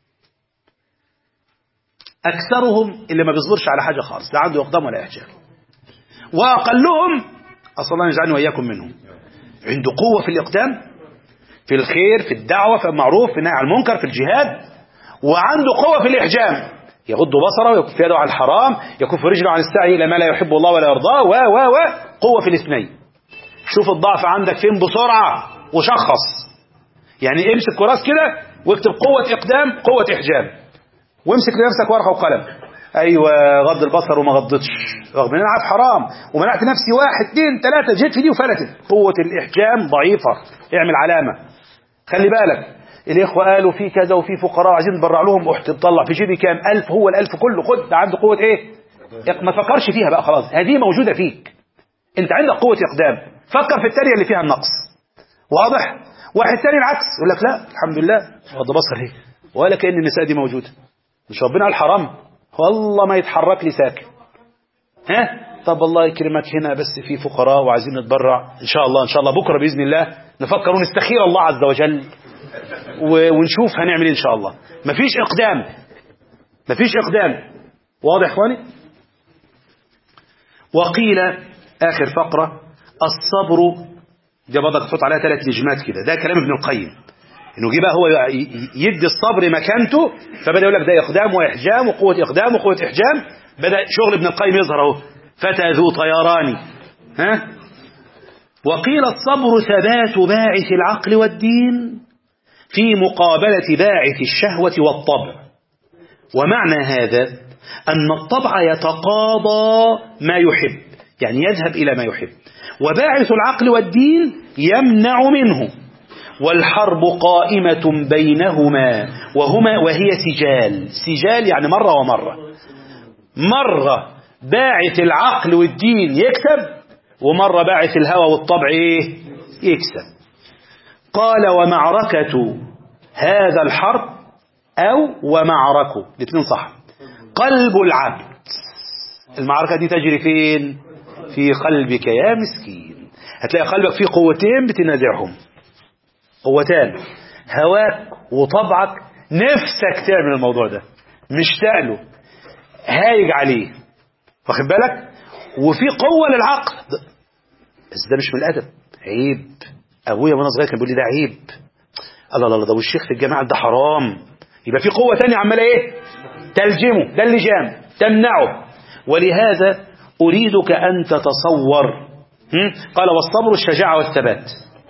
أكثرهم اللي ما بيصبرش على حاجة خالص لا عنده إقدام ولا إحجام وأقلهم أصلا الله يجعلني وإياكم منهم عنده قوة في الإقدام في الخير في الدعوة في المعروف في النهي عن المنكر في الجهاد وعنده قوة في الإحجام يغض بصره ويكف يده عن الحرام يكف رجله عن السعي إلى ما لا يحب الله ولا يرضاه و و و قوة في الاثنين شوف الضعف عندك فين بسرعة وشخص يعني امسك كراس كده واكتب قوة إقدام قوة إحجام وامسك لنفسك ورقة وقلم أيوة غض البصر وما غضتش رغم ان انا عارف حرام ومنعت نفسي واحد اثنين ثلاثة جيت في دي وفلتت قوة الإحجام ضعيفة اعمل علامة خلي بالك الإخوة قالوا في كذا وفي فقراء عايزين نبرع لهم احت تطلع في جيبي كام ألف هو الألف كله خد ده عنده قوة إيه ما فكرش فيها بقى خلاص هذه موجودة فيك أنت عندك قوة إقدام فكر في التانية اللي فيها النقص واضح واحد تاني العكس يقول لك لا الحمد لله غض بصر ايه ولا كأن النساء دي موجودة مش ربنا قال حرام والله ما يتحرك لي ساكن ها طب الله يكرمك هنا بس في فقراء وعايزين نتبرع ان شاء الله ان شاء الله بكره باذن الله نفكر ونستخير الله عز وجل ونشوف هنعمل ايه ان شاء الله مفيش اقدام مفيش اقدام واضح يا اخواني وقيل اخر فقره الصبر دي برضك تحط عليها ثلاث نجمات كده ده كلام ابن القيم انه جه بقى هو يدي الصبر مكانته فبدا يقول لك ده اقدام واحجام وقوه اقدام وقوه احجام بدا شغل ابن القيم يظهر اهو فتى ذو طيران ها وقيل الصبر ثبات باعث العقل والدين في مقابلة باعث الشهوة والطبع ومعنى هذا أن الطبع يتقاضى ما يحب يعني يذهب إلى ما يحب وباعث العقل والدين يمنع منه والحرب قائمة بينهما وهما وهي سجال سجال يعني مرة ومرة مرة باعث العقل والدين يكسب ومرة باعث الهوى والطبع إيه؟ يكسب قال ومعركة هذا الحرب أو ومعركه الاثنين صح قلب العبد المعركة دي تجري فين في قلبك يا مسكين هتلاقي قلبك فيه قوتين بتنازعهم قوتان هواك وطبعك نفسك تعمل الموضوع ده مشتاق له هايج عليه واخد بالك وفي قوة للعقل بس ده مش من الأدب عيب أبويا وأنا صغير كان بيقول لي ده عيب الله الله ده والشيخ في الجماعة ده حرام يبقى في قوة تانية عمالة إيه تلجمه ده اللجام تمنعه ولهذا أريدك أن تتصور قال والصبر الشجاعة والثبات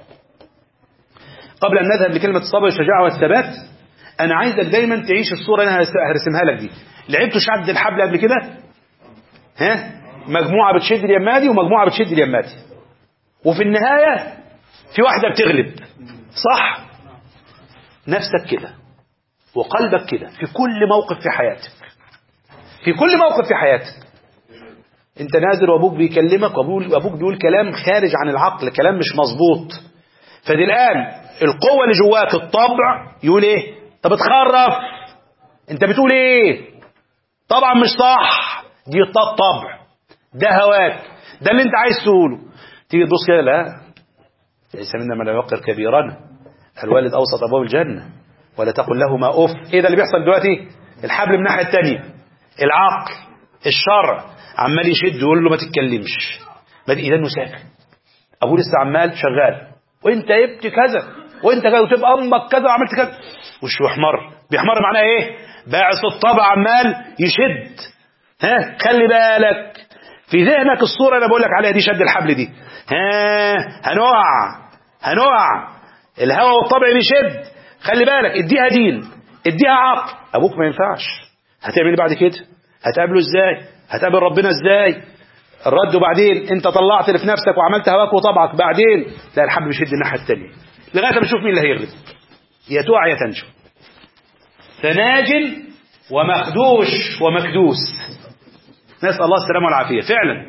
قبل أن نذهب لكلمة الصبر والشجاعة والثبات أنا عايزك دايما تعيش الصورة أنا هرسمها لك دي لعبتوا شد الحبل قبل كده ها مجموعة بتشد اليمادي ومجموعة بتشد اليمادي وفي النهاية في واحدة بتغلب صح نفسك كده وقلبك كده في كل موقف في حياتك في كل موقف في حياتك انت نازل وابوك بيكلمك وابوك بيقول كلام خارج عن العقل كلام مش مظبوط فدي الان القوة اللي جواك الطبع يقول ايه انت بتخرف انت بتقول ايه طبعا مش صح دي الطبع ده هواك ده اللي انت عايز تقوله تيجي تبص كده لا ليس منا من لا يوقر كبيرنا الوالد اوسط ابواب الجنه ولا تقل لهما اف ايه ده اللي بيحصل دلوقتي الحبل من الناحيه الثانيه العقل الشرع عمال يشد ويقول له ما تتكلمش ما اذا انه ساكت ابوه لسه عمال شغال وانت يا ابني كذا وانت كده وتبقى امك كذا وعملت كذا وشه يحمر بيحمر معناه ايه باعث الطبع عمال يشد ها خلي بالك في ذهنك الصورة انا بقول لك عليها دي شد الحبل دي ها هنقع هنقع الهوى والطبع بيشد خلي بالك اديها دين اديها عقل ابوك ما ينفعش هتعمل ايه بعد كده هتقابله ازاي هتقابل ربنا ازاي الرد وبعدين انت طلعت اللي في نفسك وعملت هواك وطبعك بعدين لا الحبل بيشد الناحيه الثانيه لغايه ما نشوف مين اللي هيغلب يا تقع يا تنجو فناج ومخدوش ومكدوس نسال الله السلامه والعافيه فعلا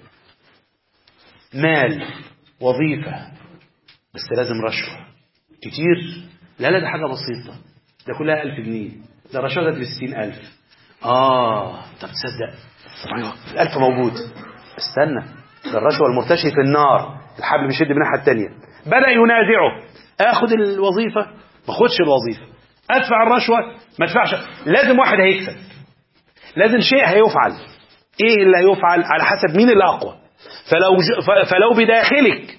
مال وظيفه بس لازم رشوه كتير لا لا ده حاجه بسيطه ده كلها ألف جنيه ده رشوه ده بستين ألف آه طب تصدق أيوة الألف موجود استنى ده الرشوة المرتشي في النار الحبل بيشد من الناحية التانية بدأ ينازعه آخد الوظيفة ما أخدش الوظيفة أدفع الرشوة ما أدفعش لازم واحد هيكسب لازم شيء هيفعل إيه اللي هيفعل على حسب مين اللي أقوى فلو, ج... فلو بداخلك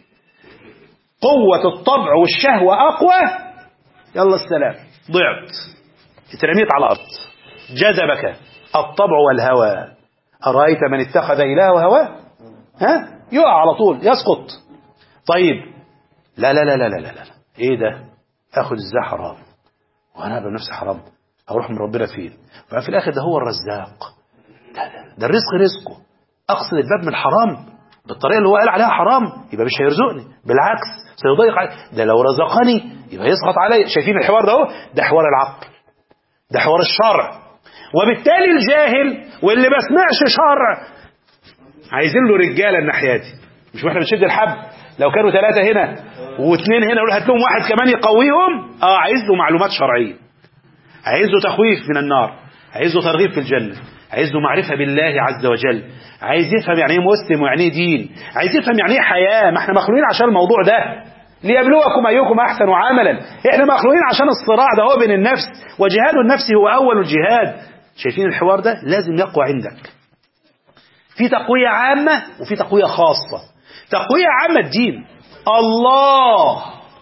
قوة الطبع والشهوة أقوى يلا السلام ضعت اترميت على الأرض جذبك الطبع والهوى أرأيت من اتخذ إله هواه ها يقع على طول يسقط طيب لا لا لا لا لا لا, لا. ايه ده اخد ازاي حرام وانا ابقى نفسي حرام اروح من ربنا فين وفي الاخر ده هو الرزاق ده, ده, ده الرزق رزقه اقصد الباب من الحرام بالطريقه اللي هو قال عليها حرام يبقى مش هيرزقني بالعكس سيضيق علي ده لو رزقني يبقى يسقط علي شايفين الحوار ده اهو ده حوار العقل ده حوار الشرع وبالتالي الجاهل واللي ما سمعش شرع عايزين له رجاله الناحيه دي مش واحنا بنشد الحبل لو كانوا ثلاثه هنا واثنين هنا يقول هات لهم واحد كمان يقويهم اه عايز له معلومات شرعيه عايز له تخويف من النار عايز له ترغيب في الجنه عايز له معرفه بالله عز وجل عايز يفهم يعني ايه مسلم ويعني ايه دين عايز يفهم يعني ايه حياه ما احنا مخلوقين عشان الموضوع ده ليبلوكم أيكم أحسن عملا إحنا مخلوقين عشان الصراع ده هو بين النفس وجهاد النفس هو أول الجهاد شايفين الحوار ده لازم يقوى عندك في تقوية عامة وفي تقوية خاصة تقوية عامة الدين الله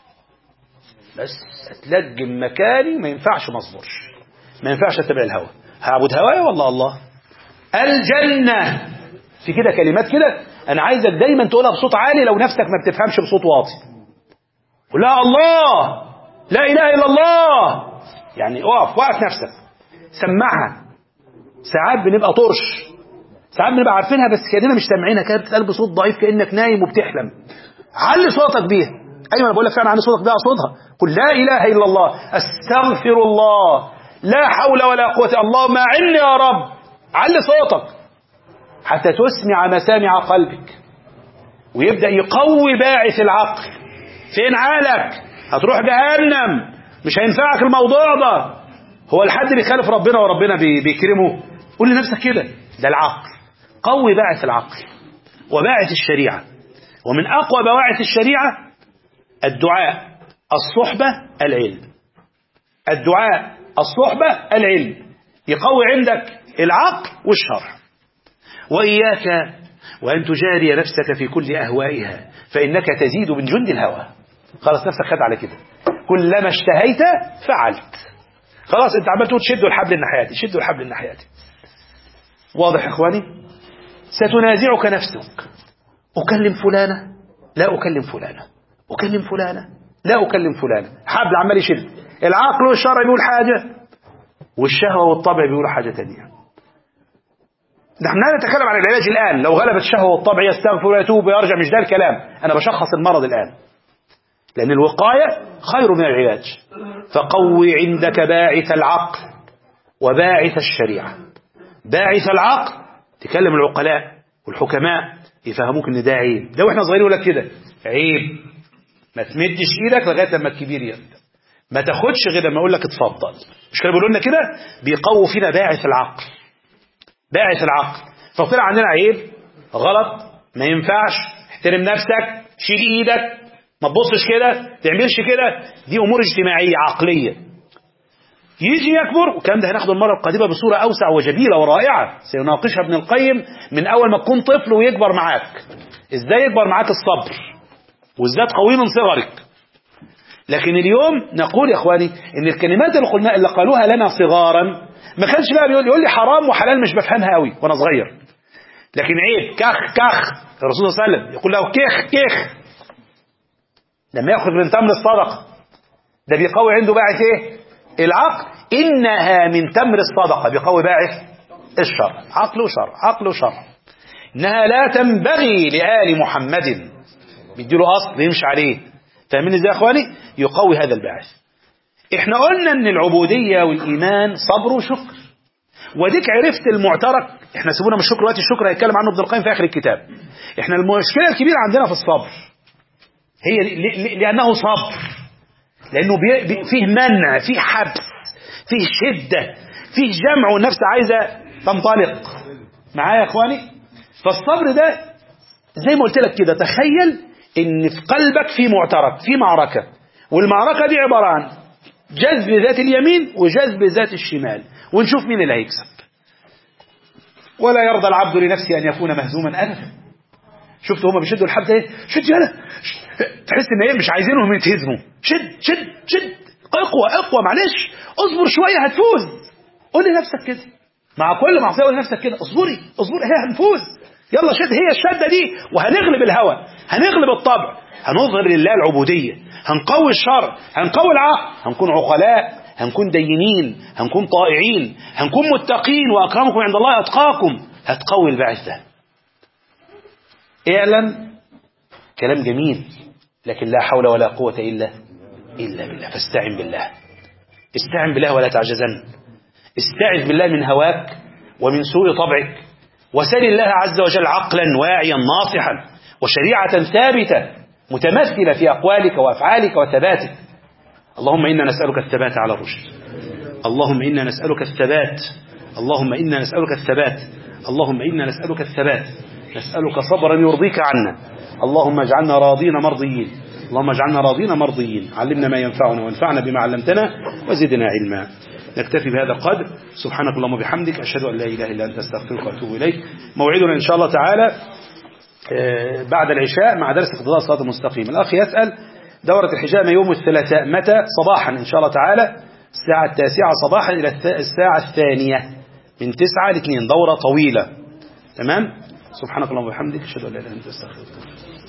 بس اتلجم مكاني ما ينفعش ما اصبرش ما ينفعش اتبع الهوى هعبد هوايا ولا الله الجنة في كده كلمات كده انا عايزك دايما تقولها بصوت عالي لو نفسك ما بتفهمش بصوت واطي لا الله لا اله الا الله يعني اقف وقف نفسك سمعها ساعات بنبقى طرش ساعات بنبقى عارفينها بس كاننا مش سامعينها كده بتتقال بصوت ضعيف كانك نايم وبتحلم علي صوتك بيها ايوه انا بقول لك فعلا علي صوتك بيها صوتها قل لا اله الا الله استغفر الله لا حول ولا قوه اللهم اعني يا رب علي صوتك حتى تسمع مسامع قلبك ويبدا يقوي باعث العقل فين عقلك هتروح جهنم مش هينفعك الموضوع ده هو الحد بيخالف ربنا وربنا بيكرمه قول لنفسك كده ده العقل قوي باعث العقل وباعث الشريعة ومن أقوى بواعث الشريعة الدعاء الصحبة العلم الدعاء الصحبة العلم يقوي عندك العقل والشرع وإياك وأن تجاري نفسك في كل أهوائها فإنك تزيد من جند الهوى خلاص نفسك خد على كده كلما اشتهيت فعلت خلاص انت عمال تقول شدوا الحبل الناحياتي شدوا الحبل الناحياتي واضح يا اخواني ستنازعك نفسك اكلم فلانه لا اكلم فلانه اكلم فلانه لا اكلم فلانه حبل عمال يشد العقل والشرع بيقول حاجه والشهوه والطبع بيقولوا حاجه ثانيه نحن لا نتكلم عن العلاج الان لو غلبت الشهوه والطبع يستغفر ويتوب ويرجع مش ده الكلام انا بشخص المرض الان لأن الوقاية خير من العلاج فقوي عندك باعث العقل وباعث الشريعة باعث العقل تكلم العقلاء والحكماء يفهموك ان ده عيب ده واحنا صغيرين يقول لك كده عيب ما تمدش ايدك لغايه لما الكبير يبدا ما تاخدش غير لما اقول لك اتفضل مش كانوا بيقولوا لنا كده بيقووا فينا باعث العقل باعث العقل فطلع عندنا عيب غلط ما ينفعش احترم نفسك شيل ايدك ما تبصش كده تعملش كده دي امور اجتماعيه عقليه يجي يكبر والكلام ده هناخده المره القادمه بصوره اوسع وجميله ورائعه سيناقشها ابن القيم من اول ما تكون طفل ويكبر معاك ازاي يكبر معاك الصبر وازاي تقويه من صغرك لكن اليوم نقول يا اخواني ان الكلمات اللي قلنا اللي قالوها لنا صغارا ما كانش بقى بيقول يقول لي حرام وحلال مش بفهمها قوي وانا صغير لكن عيب كخ كخ الرسول صلى الله عليه وسلم يقول له كخ كخ لما يخرج من تمر الصدقه ده بيقوي عنده باعث ايه العقل انها من تمر الصدقه بيقوي باعث الشرع عقل وشرع عقل وشرع انها لا تنبغي لآل محمد بيديله اصل يمشي عليه فاهمين ازاي يا اخواني يقوي هذا الباعث احنا قلنا ان العبوديه والايمان صبر وشكر وديك عرفت المعترك احنا سيبونا من الشكر دلوقتي الشكر هيتكلم عنه ابن القيم في اخر الكتاب احنا المشكله الكبيره عندنا في الصبر هي ل- ل- لانه صبر لانه بي بي فيه منع فيه حبس فيه شده فيه جمع والنفس عايزه تنطلق معايا يا اخواني فالصبر ده زي ما قلت لك كده تخيل ان في قلبك في معترك في معركه والمعركه دي عباره عن جذب ذات اليمين وجذب ذات الشمال ونشوف مين اللي هيكسب ولا يرضى العبد لنفسه ان يكون مهزوما ابدا شفت هما بيشدوا الحبل ايه شد يلا ش- تحس ان ايه مش عايزينهم يتهزموا شد شد شد اقوى اقوى معلش اصبر شويه هتفوز قول لنفسك كده مع كل معصيه قول لنفسك كده اصبري اصبري هي هنفوز يلا شد هي الشده دي وهنغلب الهوى هنغلب الطبع هنظهر لله العبوديه هنقوي الشر هنقوي العقل هنكون عقلاء هنكون دينين هنكون طائعين هنكون متقين واكرمكم عند الله اتقاكم هتقوي البعث ده اعلم كلام جميل لكن لا حول ولا قوة إلا إلا بالله فاستعن بالله استعن بالله ولا تعجزن استعذ بالله من هواك ومن سوء طبعك وسل الله عز وجل عقلا واعيا ناصحا وشريعة ثابتة متمثلة في أقوالك وأفعالك وثباتك اللهم إنا نسألك الثبات على الرشد اللهم إنا نسألك الثبات اللهم إنا نسألك الثبات اللهم إنا نسألك الثبات نسألك صبرا يرضيك عنا اللهم اجعلنا راضين مرضيين اللهم اجعلنا راضين مرضيين علمنا ما ينفعنا وانفعنا بما علمتنا وزدنا علما نكتفي بهذا القدر سبحانك اللهم وبحمدك أشهد أن لا إله إلا أنت استغفرك وأتوب إليك موعدنا إن شاء الله تعالى آه، بعد العشاء مع درس اقتضاء الصراط المستقيم الأخ يسأل دورة الحجامة يوم الثلاثاء متى صباحا إن شاء الله تعالى الساعة التاسعة صباحا إلى الث- الساعة الثانية من تسعة لاثنين دورة طويلة تمام سبحانك اللهم وبحمدك أشهد أن لا إله إلا أنت استغفرك